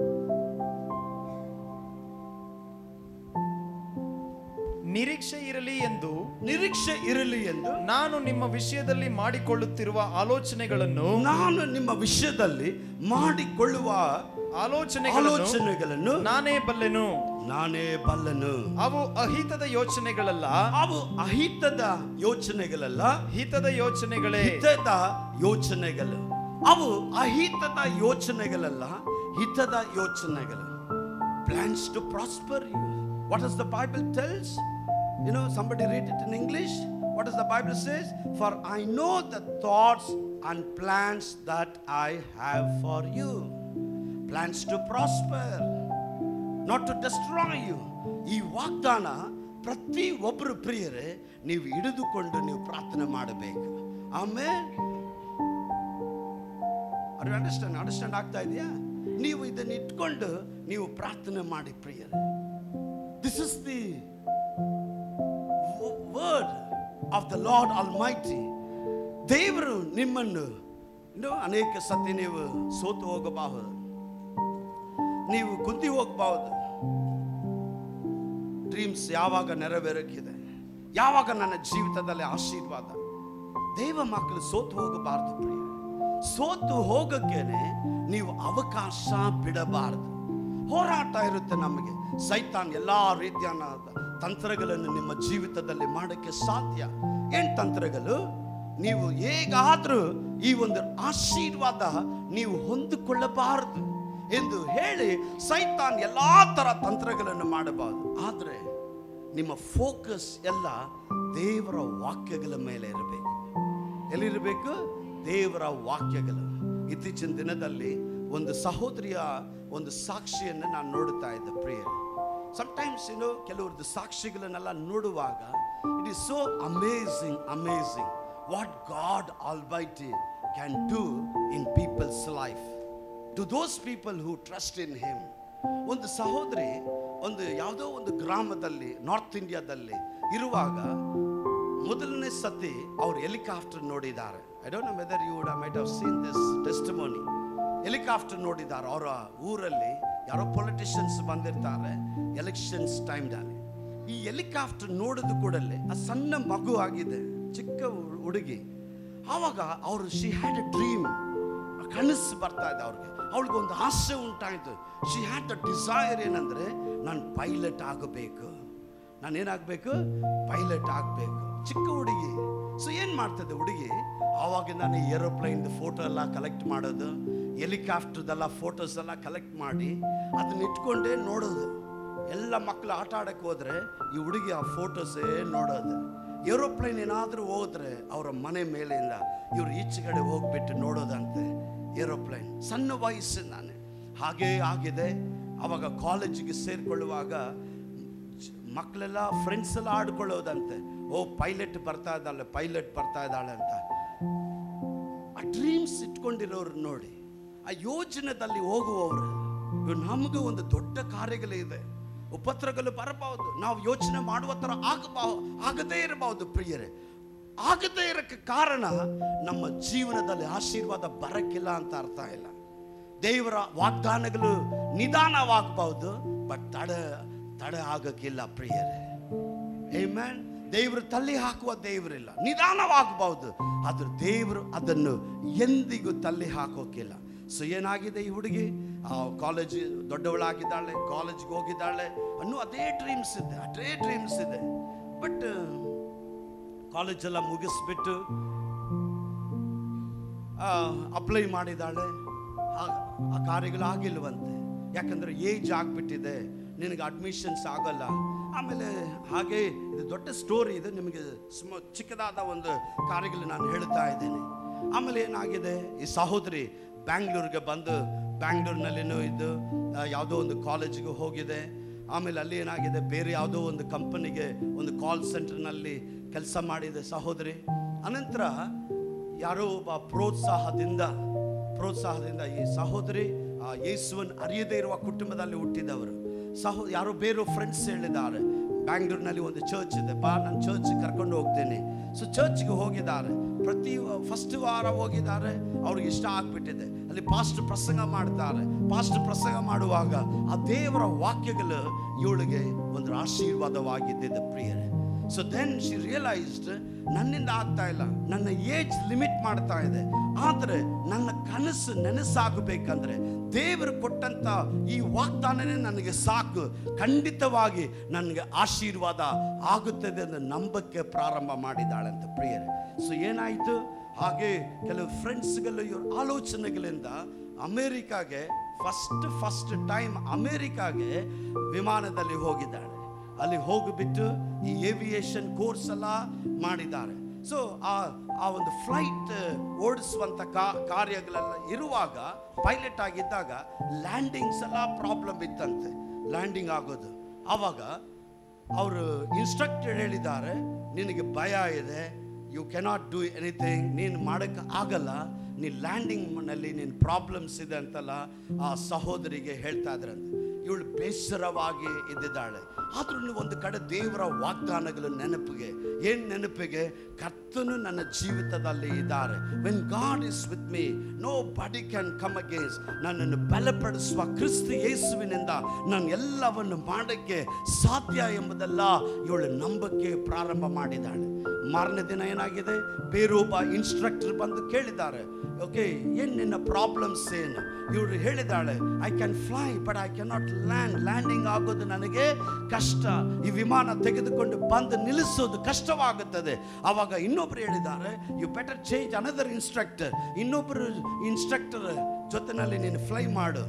ನಿರೀಕ್ಷೆ ಇರಲಿ ಎಂದು ನಿರೀಕ್ಷೆ ಇರಲಿ ಎಂದು ನಾನು ನಿಮ್ಮ ವಿಷಯದಲ್ಲಿ ಮಾಡಿಕೊಳ್ಳುತ್ತಿರುವ ಆಲೋಚನೆಗಳನ್ನು ನಾನು ನಿಮ್ಮ ವಿಷಯದಲ್ಲಿ ಮಾಡಿಕೊಳ್ಳುವ ಆಲೋಚನೆಗಳನ್ನು ಆಲೋಚನೆಗಳನ್ನು ನಾನೇ ಬಲ್ಲೆನು ನಾನೇ ಬಲ್ಲನು ಅವು ಅಹಿತದ ಯೋಚನೆಗಳಲ್ಲ ಅವು ಅಹಿತದ ಯೋಚನೆಗಳಲ್ಲ ಹಿತದ ಯೋಚನೆಗಳೇ ಹಿತದ ಯೋಚನೆಗಳು ಅವು ಅಹಿತದ ಯೋಚನೆಗಳಲ್ಲ ಹಿತದ ಯೋಚನೆಗಳು plans to prosper you what is the Bible tells you know somebody read it in English what is the Bible says for I know the thoughts and plans that I have for you plans to prosper not to destroy you ಈ ವಾಗ್ದಾನ ಪ್ರತಿ ಒಬ್ಬರು ಪ್ರಿಯರೇ ನೀವು ಹಿಡಿದುಕೊಂಡು ನೀವು ಪ್ರಾರ್ಥನೆ ಮಾಡಬೇಕು ಆಮೇಲೆ ಅವ್ರು ಅಂಡರ್ಸ್ಟ್ಯಾಂಡ್ ಅಂಡರ್ಸ್ಟ್ಯಾಂಡ್ ಆಗ್ತಾ ಇದೆಯಾ ನೀವು ಇದನ್ನು ಇಟ್ಕೊಂಡು ನೀವು ಪ್ರಾರ್ಥನೆ ಮಾಡಿ ಪ್ರಿಯರೇ this is the word of the Lord almighty ದೇವರು ನಿಮ್ಮನ್ನು ಇನ್ನು ಅನೇಕ ಸತಿ ನೀವು ಸೋತು ಹೋಗಬಹುದು ನೀವು ಕುಂದಿ ಹೋಗಬಹುದು ಡ್ರೀಮ್ಸ್ ಯಾವಾಗ ನೆರವೇರಕ್ಕಿದೆ ಯಾವಾಗ ನನ್ನ ಜೀವಿತದಲ್ಲಿ ಆಶೀರ್ವಾದ ದೇವ ಮಕ್ಕಳು ಸೋತು ಹೋಗಬಾರದು ಪ್ರಿಯ ಸೋತು ಹೋಗಕ್ಕೇನೆ ನೀವು ಅವಕಾಶ ಬಿಡಬಾರದು ಹೋರಾಟ ಇರುತ್ತೆ ನಮಗೆ ಸೈತಾನ್ ಎಲ್ಲಾ ರೀತಿಯ ತಂತ್ರಗಳನ್ನು ನಿಮ್ಮ ಜೀವಿತದಲ್ಲಿ ಮಾಡಕ್ಕೆ ಸಾಧ್ಯ ಏನ್ ತಂತ್ರಗಳು ನೀವು ಹೇಗಾದ್ರೂ ಈ ಒಂದು ಆಶೀರ್ವಾದ ನೀವು ಹೊಂದಿಕೊಳ್ಳಬಾರದು ಎಂದು ಹೇಳಿ ಸೈತಾನ್ ಎಲ್ಲಾ ತರ ತಂತ್ರಗಳನ್ನು ಮಾಡಬಾರದು ಆದರೆ ನಿಮ್ಮ ಫೋಕಸ್ ಎಲ್ಲ ದೇವರ ವಾಕ್ಯಗಳ ಮೇಲೆ ಇರಬೇಕು ಎಲ್ಲಿರಬೇಕು ದೇವರ ವಾಕ್ಯಗಳು ಇತ್ತೀಚಿನ ದಿನದಲ್ಲಿ ಒಂದು ಸಹೋದರಿಯ ಒಂದು ಸಾಕ್ಷಿಯನ್ನು ನಾನು ನೋಡುತ್ತಾ ಇದ್ದೆ ಪ್ರಿಯ ಸಮಟೈಮ್ಸ್ ಏನು ಕೆಲವ್ರದ್ದು ಸಾಕ್ಷಿಗಳನ್ನೆಲ್ಲ ನೋಡುವಾಗ it is so amazing amazing what God almighty can do in people's life to those people who trust in him ಒಂದು ಸಹೋದರಿ ಒಂದು ಯಾವುದೋ ಒಂದು ಗ್ರಾಮದಲ್ಲಿ ನಾರ್ತ್ ಇಂಡಿಯಾದಲ್ಲಿ ಇರುವಾಗ ಮೊದಲನೇ ಸತಿ ಅವ್ರು ಹೆಲಿಕಾಪ್ಟರ್ ನೋಡಿದ್ದಾರೆ I don't know whether you would might have seen this testimony helicopter ನೋಡಿದ್ದಾರೆ ಅವರ ಊರಲ್ಲಿ ಯಾರೋ ಪೊಲಿಟಿಷಿಯನ್ಸ್ ಬಂದಿರ್ತಾರೆ ಎಲೆಕ್ಷನ್ಸ್ ಟೈಮ್ನಲ್ಲಿ ಈ ಹೆಲಿಕಾಪ್ಟರ್ ನೋಡಿದ ಕೂಡಲೇ ಆ ಸಣ್ಣ ಮಗು ಆಗಿದೆ ಚಿಕ್ಕ ಹು- ಹುಡುಗಿ ಆವಾಗ ಅವರು ಶಿ ಹ್ಯಾಡ್ ಅ ಡ್ರೀಮ್ ಕನಸು ಬರ್ತಾ ಇದೆ ಅವ್ರಿಗೆ ಅವಳಿಗೆ ಒಂದು ಆಸೆ ಉಂಟಾಯಿತು ಶಿ ಹ್ಯಾಡ್ ದ ಡಿಸೈರ್ ಏನಂದ್ರೆ ನಾನು ಪೈಲಟ್ ಆಗಬೇಕು ನಾನು ಏನಾಗಬೇಕು ಪೈಲಟ್ ಆಗಬೇಕು ಚಿಕ್ಕ ಹುಡುಗಿ ಸೊ ಏನು ಮಾಡ್ತದೆ ಹುಡುಗಿ ಆವಾಗ ನಾನು ಏರೋಪ್ಲೈನ್ ಫೋಟೋ ಎಲ್ಲ ಕಲೆಕ್ಟ್ ಮಾಡೋದು ಹೆಲಿಕಾಪ್ಟರ್ದೆಲ್ಲ ಫೋಟೋಸ್ ಎಲ್ಲ ಕಲೆಕ್ಟ್ ಮಾಡಿ ಅದನ್ನ ಇಟ್ಕೊಂಡೇ ನೋಡೋದು ಎಲ್ಲ ಮಕ್ಕಳು ಆಟ ಆಡಕ್ಕೆ ಹೋದ್ರೆ ಈ ಹುಡುಗಿ ಆ ಫೋಟೋಸೇ ನೋಡೋದು ಏರೋಪ್ಲೈನ್ ಏನಾದರೂ ಹೋದ್ರೆ ಅವರ ಮನೆ ಮೇಲೆಯಿಂದ ಇವ್ರು ಈಚೆಗಡೆ ಹೋಗ್ಬಿಟ್ಟು ನೋಡೋದಂತೆ ಏರೋಪ್ಲೈನ್ ಸಣ್ಣ ವಯಸ್ಸು ನಾನು ಹಾಗೇ ಆಗಿದೆ ಅವಾಗ ಕಾಲೇಜಿಗೆ ಸೇರ್ಕೊಳ್ಳುವಾಗ ಮಕ್ಕಳೆಲ್ಲ ಫ್ರೆಂಡ್ಸ್ ಎಲ್ಲ ಆಡ್ಕೊಳ್ಳೋದಂತೆ ಓ ಪೈಲಟ್ ಬರ್ತಾ ಇದ್ದಾಳೆ ಪೈಲಟ್ ಬರ್ತಾ ಇದ್ದಾಳೆ ಅಂತ ಆ ಡ್ರೀಮ್ಸ್ ಇಟ್ಕೊಂಡಿರೋರು ನೋಡಿ ಆ ಯೋಜನೆದಲ್ಲಿ ಹೋಗುವವರು ಇವು ನಮಗೂ ಒಂದು ದೊಡ್ಡ ಕಾರ್ಯಗಳಿದೆ ಉಪತ್ರಗಳು ಬರಬಹುದು ನಾವು ಯೋಚನೆ ಮಾಡುವ ಥರ ಆಗಬಹುದು ಆಗದೇ ಇರಬಹುದು ಪ್ರಿಯರೇ ಆಗದೇ ಇರಕ್ಕೆ ಕಾರಣ ನಮ್ಮ ಜೀವನದಲ್ಲಿ ಆಶೀರ್ವಾದ ಬರಕ್ಕಿಲ್ಲ ಅಂತ ಅರ್ಥ ಇಲ್ಲ ದೇವರ ವಾಗ್ದಾನಗಳು ನಿಧಾನವಾಗಬಹುದು ಬಟ್ ತಡ ತಡ ಆಗಕ್ಕಿಲ್ಲ ಪ್ರಿಯರೇ Amen. ದೇವರು ತಳ್ಳಿ ಹಾಕುವ ದೇವರಿಲ್ಲ ನಿಧಾನವಾಗಬಹುದು ಆದ್ರೆ ದೇವರು ಅದನ್ನು ಎಂದಿಗೂ ತಳ್ಳಿ ಹಾಕೋಕಿಲ್ಲ ಸೊ ಏನಾಗಿದೆ ಈ ಹುಡುಗಿ ಕಾಲೇಜ್ ದೊಡ್ಡವಳಾಗಿದ್ದಾಳೆ ಕಾಲೇಜ್ಗೆ ಹೋಗಿದ್ದಾಳೆ ಅನ್ನೋ ಅದೇ ಡ್ರೀಮ್ಸ್ ಇದೆ ಅದೇ ಡ್ರೀಮ್ಸ್ ಇದೆ ಬಟ್ ಕಾಲೇಜ್ ಎಲ್ಲ ಮುಗಿಸ್ಬಿಟ್ಟು ಅಪ್ಲೈ ಮಾಡಿದಾಳೆ ಆ- ಆ ಕಾರ್ಯಗಳು ಆಗಿಲ್ವಂತೆ ಯಾಕಂದ್ರೆ ಏಜ್ ಆಗ್ಬಿಟ್ಟಿದೆ ನಿನಗೆ ಅಡ್ಮಿಷನ್ಸ್ ಆಗಲ್ಲ ಆಮೇಲೆ ಹಾಗೆ ಇದು ದೊಡ್ಡ ಸ್ಟೋರಿ ಇದೆ ನಿಮಗೆ ಸ್ಮ ಚಿಕ್ಕದಾದ ಒಂದು ಕಾರ್ಯಗಳು ನಾನು ಹೇಳ್ತಾ ಇದ್ದೀನಿ ಆಮೇಲೆ ಏನಾಗಿದೆ ಈ ಸಹೋದರಿ ಬ್ಯಾಂಗ್ಳೂರಿಗೆ ಬಂದು ಬ್ಯಾಂಗ್ಳೂರ್ನಲ್ಲಿನೂ ಇದ್ದು ಆ, ಯಾವುದೋ ಒಂದು ಕಾಲೇಜಿಗೆ ಹೋಗಿದೆ ಆಮೇಲೆ ಅಲ್ಲಿ ಏನಾಗಿದೆ ಬೇರೆ ಯಾವುದೋ ಒಂದು ಕಂಪನಿಗೆ ಒಂದು ಕಾಲ್ ಸೆಂಟರ್ನಲ್ಲಿ ಕೆಲಸ ಮಾಡಿದೆ ಸಹೋದರಿ ಅನಂತರ ಯಾರೋ ಒಬ್ಬ ಪ್ರೋತ್ಸಾಹದಿಂದ ಪ್ರೋತ್ಸಾಹದಿಂದ ಈ ಸಹೋದರಿ ಆ ಯೇಸುವನ್ ಅರಿಯದೇ ಇರುವ ಕುಟುಂಬದಲ್ಲಿ ಹುಟ್ಟಿದವರು ಸಹೋ ಯಾರೋ ಬೇರೆ ಫ್ರೆಂಡ್ಸ್ ಹೇಳಿದ್ದಾರೆ ಬ್ಯಾಂಗ್ಳೂರಿನಲ್ಲಿ ಒಂದು ಚರ್ಚ್ ಇದೆ ಬಾ ನಾನು ಚರ್ಚ್ ಕರ್ಕೊಂಡು ಹೋಗ್ತೇನೆ ಸೊ ಚರ್ಚ್ಗೆ ಹೋಗಿದ್ದಾರೆ ಪ್ರತಿ ಫಸ್ಟ್ ವಾರ ಹೋಗಿದ್ದಾರೆ ಅವ್ರಿಗೆ ಇಷ್ಟ ಆಗ್ಬಿಟ್ಟಿದೆ ಅಲ್ಲಿ ಪಾಸ್ಟ್ ಪ್ರಸಂಗ ಮಾಡ್ತಾರೆ ಪಾಸ್ಟ್ ಪ್ರಸಂಗ ಮಾಡುವಾಗ ಆ ದೇವರ ವಾಕ್ಯಗಳು ಇವಳಿಗೆ ಒಂದು ಆಶೀರ್ವಾದವಾಗಿದ್ದಿದೆ ಪ್ರಿಯರೇ ಸೊ ದೆನ್ ಶಿ ರಿಯಲೈಸ್ಡ್ ನನ್ನಿಂದ ಆಗ್ತಾ ಇಲ್ಲ ನನ್ನ ಏಜ್ ಲಿಮಿಟ್ ಮಾಡ್ತಾ ಇದೆ ಆದರೆ ನನ್ನ ಕನಸು ನೆನಸಾಗಬೇಕಂದ್ರೆ ದೇವರು ಕೊಟ್ಟಂತ ಈ ವಾಗ್ದಾನನೇ ನನಗೆ ಸಾಕು ಖಂಡಿತವಾಗಿ ನನಗೆ ಆಶೀರ್ವಾದ ಆಗುತ್ತದೆ ಅಂತ ನಂಬಕ್ಕೆ ಪ್ರಾರಂಭ ಮಾಡಿದಾಳಂತ ಪ್ರಿಯರೇ ಸೊ ಏನಾಯಿತು ಹಾಗೆ ಕೆಲವು ಫ್ರೆಂಡ್ಸ್ಗಳು ಇವ್ರ ಆಲೋಚನೆಗಳಿಂದ ಅಮೇರಿಕಾಗೆ ಫಸ್ಟ್ ಫಸ್ಟ್ ಟೈಮ್ ಅಮೇರಿಕಾಗೆ ವಿಮಾನದಲ್ಲಿ ಹೋಗಿದ್ದಾಳೆ ಅಲ್ಲಿ ಹೋಗಿಬಿಟ್ಟು ಈ ಏವಿಯೇಷನ್ ಕೋರ್ಸ್ ಎಲ್ಲ ಮಾಡಿದ್ದಾರೆ ಸೊ ಆ ಆ ಒಂದು ಫ್ಲೈಟ್ ಓಡಿಸುವಂಥ ಕಾ ಕಾರ್ಯಗಳೆಲ್ಲ ಇರುವಾಗ ಪೈಲಟ್ ಆಗಿದ್ದಾಗ ಲ್ಯಾಂಡಿಂಗ್ಸ್ ಎಲ್ಲ ಪ್ರಾಬ್ಲಮ್ ಇತ್ತಂತೆ ಲ್ಯಾಂಡಿಂಗ್ ಆಗೋದು ಆವಾಗ ಅವರು ಇನ್ಸ್ಟ್ರಕ್ಟರ್ ಹೇಳಿದ್ದಾರೆ ನಿನಗೆ ಭಯ ಇದೆ ಯು ಕೆನಾಟ್ ಡೂ ಎನಿಥಿಂಗ್ ನೀನು ಮಾಡೋಕ್ಕೆ ಆಗಲ್ಲ ನೀ ಲ್ಯಾಂಡಿಂಗ್ನಲ್ಲಿ ನಿನ್ನ ಪ್ರಾಬ್ಲಮ್ಸ್ ಇದೆ ಅಂತಲ್ಲ ಆ ಸಹೋದರಿಗೆ ಹೇಳ್ತಾ ಇದ್ರಂತೆ ಇವಳು ಬೇಸರವಾಗಿ ಇದ್ದಿದ್ದಾಳೆ ಆದ್ರೂ ಒಂದು ಕಡೆ ದೇವರ ವಾಗ್ದಾನಗಳು ನೆನಪಿಗೆ ಏನ್ ನೆನಪಿಗೆ ಕರ್ತನು ನನ್ನ ಜೀವಿತದಲ್ಲಿ ಇದ್ದಾರೆ when God is with me nobody can come against ನನ್ನನ್ನು ಬಲಪಡಿಸುವ ಕ್ರಿಸ್ತ ಯೇಸುವಿನಿಂದ ನಾನು ಎಲ್ಲವನ್ನು ಮಾಡಕ್ಕೆ ಸಾಧ್ಯ ಎಂಬುದೆಲ್ಲ ಇವಳು ನಂಬಕ್ಕೆ ಪ್ರಾರಂಭ ಮಾಡಿದ್ದಾಳೆ ಮಾರನೇ ದಿನ ಏನಾಗಿದೆ ಬೇರೊಬ್ಬ ಇನ್ಸ್ಟ್ರಕ್ಟರ್ ಬಂದು ಕೇಳಿದ್ದಾರೆ ಓಕೆ ಏನು ನಿನ್ನ ಪ್ರಾಬ್ಲಮ್ಸ್ ಏನು ಇವಳು ಹೇಳಿದಾಳೆ I can fly but I cannot land landing ಆಗೋದು ನನಗೆ ಕಷ್ಟ ಈ ವಿಮಾನ ತೆಗೆದುಕೊಂಡು ಬಂದು ನಿಲ್ಲಿಸೋದು ಕಷ್ಟವಾಗುತ್ತದೆ ಆವಾಗ ಇನ್ನೊಬ್ರು ಹೇಳಿದ್ದಾರೆ you better change another instructor ಇನ್ನೊಬ್ಬರು ಇನ್ಸ್ಟ್ರಕ್ಟರ್ ಜೊತೆನಲ್ಲಿ ನೀನು ಫ್ಲೈ ಮಾಡು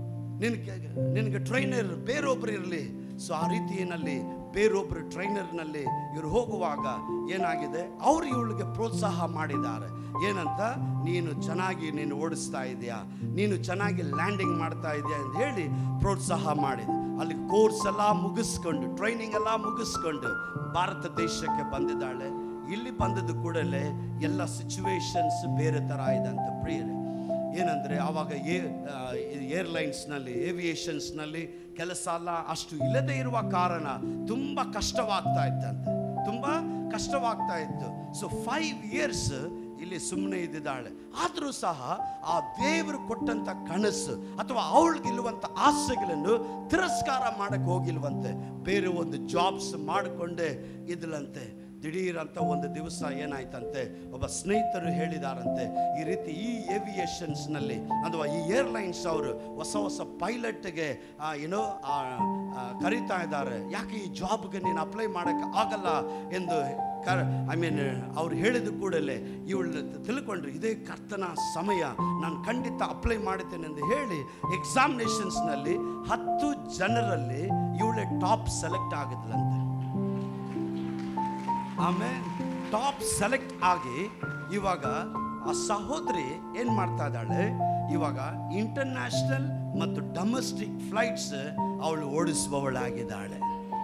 ನಿನಗೆ ನಿನಗೆ ಟ್ರೈನರ್ ಬೇರೊಬ್ರು ಇರಲಿ ಸೊ ಆ ರೀತಿಯಲ್ಲಿ ಬೇರೊಬ್ಬರು ಟ್ರೈನರ್ನಲ್ಲಿ ಇವ್ರು ಹೋಗುವಾಗ ಏನಾಗಿದೆ ಅವ್ರು ಇವಳಿಗೆ ಪ್ರೋತ್ಸಾಹ ಮಾಡಿದ್ದಾರೆ ಏನಂತ ನೀನು ಚೆನ್ನಾಗಿ ನೀನು ಓಡಿಸ್ತಾ ಇದೆಯಾ ನೀನು ಚೆನ್ನಾಗಿ ಲ್ಯಾಂಡಿಂಗ್ ಮಾಡ್ತಾ ಇದೆಯಾ ಅಂತ ಹೇಳಿ ಪ್ರೋತ್ಸಾಹ ಮಾಡಿದೆ ಅಲ್ಲಿ ಕೋರ್ಸ್ ಎಲ್ಲ ಮುಗಿಸ್ಕೊಂಡು ಟ್ರೈನಿಂಗ್ ಎಲ್ಲ ಮುಗಿಸ್ಕೊಂಡು ಭಾರತ ದೇಶಕ್ಕೆ ಬಂದಿದ್ದಾಳೆ ಇಲ್ಲಿ ಬಂದದ್ದು ಕೂಡಲೇ ಎಲ್ಲ ಸಿಚುವೇಶನ್ಸ್ ಬೇರೆ ಥರ ಇದೆ ಅಂತ ಪ್ರಿಯರೇ ಏನಂದರೆ ಆವಾಗ ಏ ಏರ್ಲೈನ್ಸ್ನಲ್ಲಿ ಏವಿಯೇಷನ್ಸ್ನಲ್ಲಿ ಕೆಲಸ ಎಲ್ಲ ಅಷ್ಟು ಇಲ್ಲದೆ ಇರುವ ಕಾರಣ ತುಂಬ ಕಷ್ಟವಾಗ್ತಾ ಇತ್ತಂತೆ ತುಂಬ ಕಷ್ಟವಾಗ್ತಾ ಇತ್ತು ಸೊ ಫೈವ್ ಇಯರ್ಸ್ ಇಲ್ಲಿ ಸುಮ್ಮನೆ ಇದ್ದಿದ್ದಾಳೆ ಆದರೂ ಸಹ ಆ ದೇವರು ಕೊಟ್ಟಂತ ಕನಸು ಅಥವಾ ಅವಳಿಗಿರುವಂಥ ಆಸೆಗಳನ್ನು ತಿರಸ್ಕಾರ ಮಾಡಕ್ಕೆ ಹೋಗಿಲ್ವಂತೆ ಬೇರೆ ಒಂದು ಜಾಬ್ಸ್ ಮಾಡಿಕೊಂಡೇ ಇದ್ಲಂತೆ ದಿಢೀರ್ ಅಂತ ಒಂದು ದಿವಸ ಏನಾಯ್ತಂತೆ ಒಬ್ಬ ಸ್ನೇಹಿತರು ಹೇಳಿದಾರಂತೆ ಈ ರೀತಿ ಈ ಏವಿಯೇಷನ್ಸ್ನಲ್ಲಿ ಅಥವಾ ಈ ಏರ್ಲೈನ್ಸ್ ಅವರು ಹೊಸ ಹೊಸ ಪೈಲಟ್ಗೆ ಏನೋ ಆ, ಆ, ಕರೀತಾ ಇದ್ದಾರೆ ಯಾಕೆ ಈ ಜಾಬ್ಗೆ ನೀನು ಅಪ್ಲೈ ಮಾಡೋಕ್ಕೆ ಆಗಲ್ಲ ಎಂದು ಕರ ಐ ಮೀನ್ ಅವ್ರು ಹೇಳಿದ ಕೂಡಲೇ ಇವಳು ತಿಳ್ಕೊಂಡ್ರು ಇದೇ ಕರ್ತನ ಸಮಯ ನಾನು ಖಂಡಿತ ಅಪ್ಲೈ ಮಾಡುತ್ತೇನೆ ಎಂದು ಹೇಳಿ ಎಕ್ಸಾಮಿನೇಷನ್ಸ್ನಲ್ಲಿ ಹತ್ತು ಜನರಲ್ಲಿ ಇವಳೆ ಟಾಪ್ ಸೆಲೆಕ್ಟ್ ಆಗಿದ್ಲಂತೆ ಆಮೇಲೆ ಟಾಪ್ ಸೆಲೆಕ್ಟ್ ಆಗಿ ಇವಾಗ ಆ ಸಹೋದರಿ ಏನ್ ಮಾಡ್ತಾ ಇದ್ದಾಳೆ ಇವಾಗ ಇಂಟರ್ನ್ಯಾಷನಲ್ ಮತ್ತು ಡೊಮೆಸ್ಟಿಕ್ ಫ್ಲೈಟ್ಸ್ ಅವಳು ಓಡಿಸುವವಳಾಗಿದ್ದಾಳೆ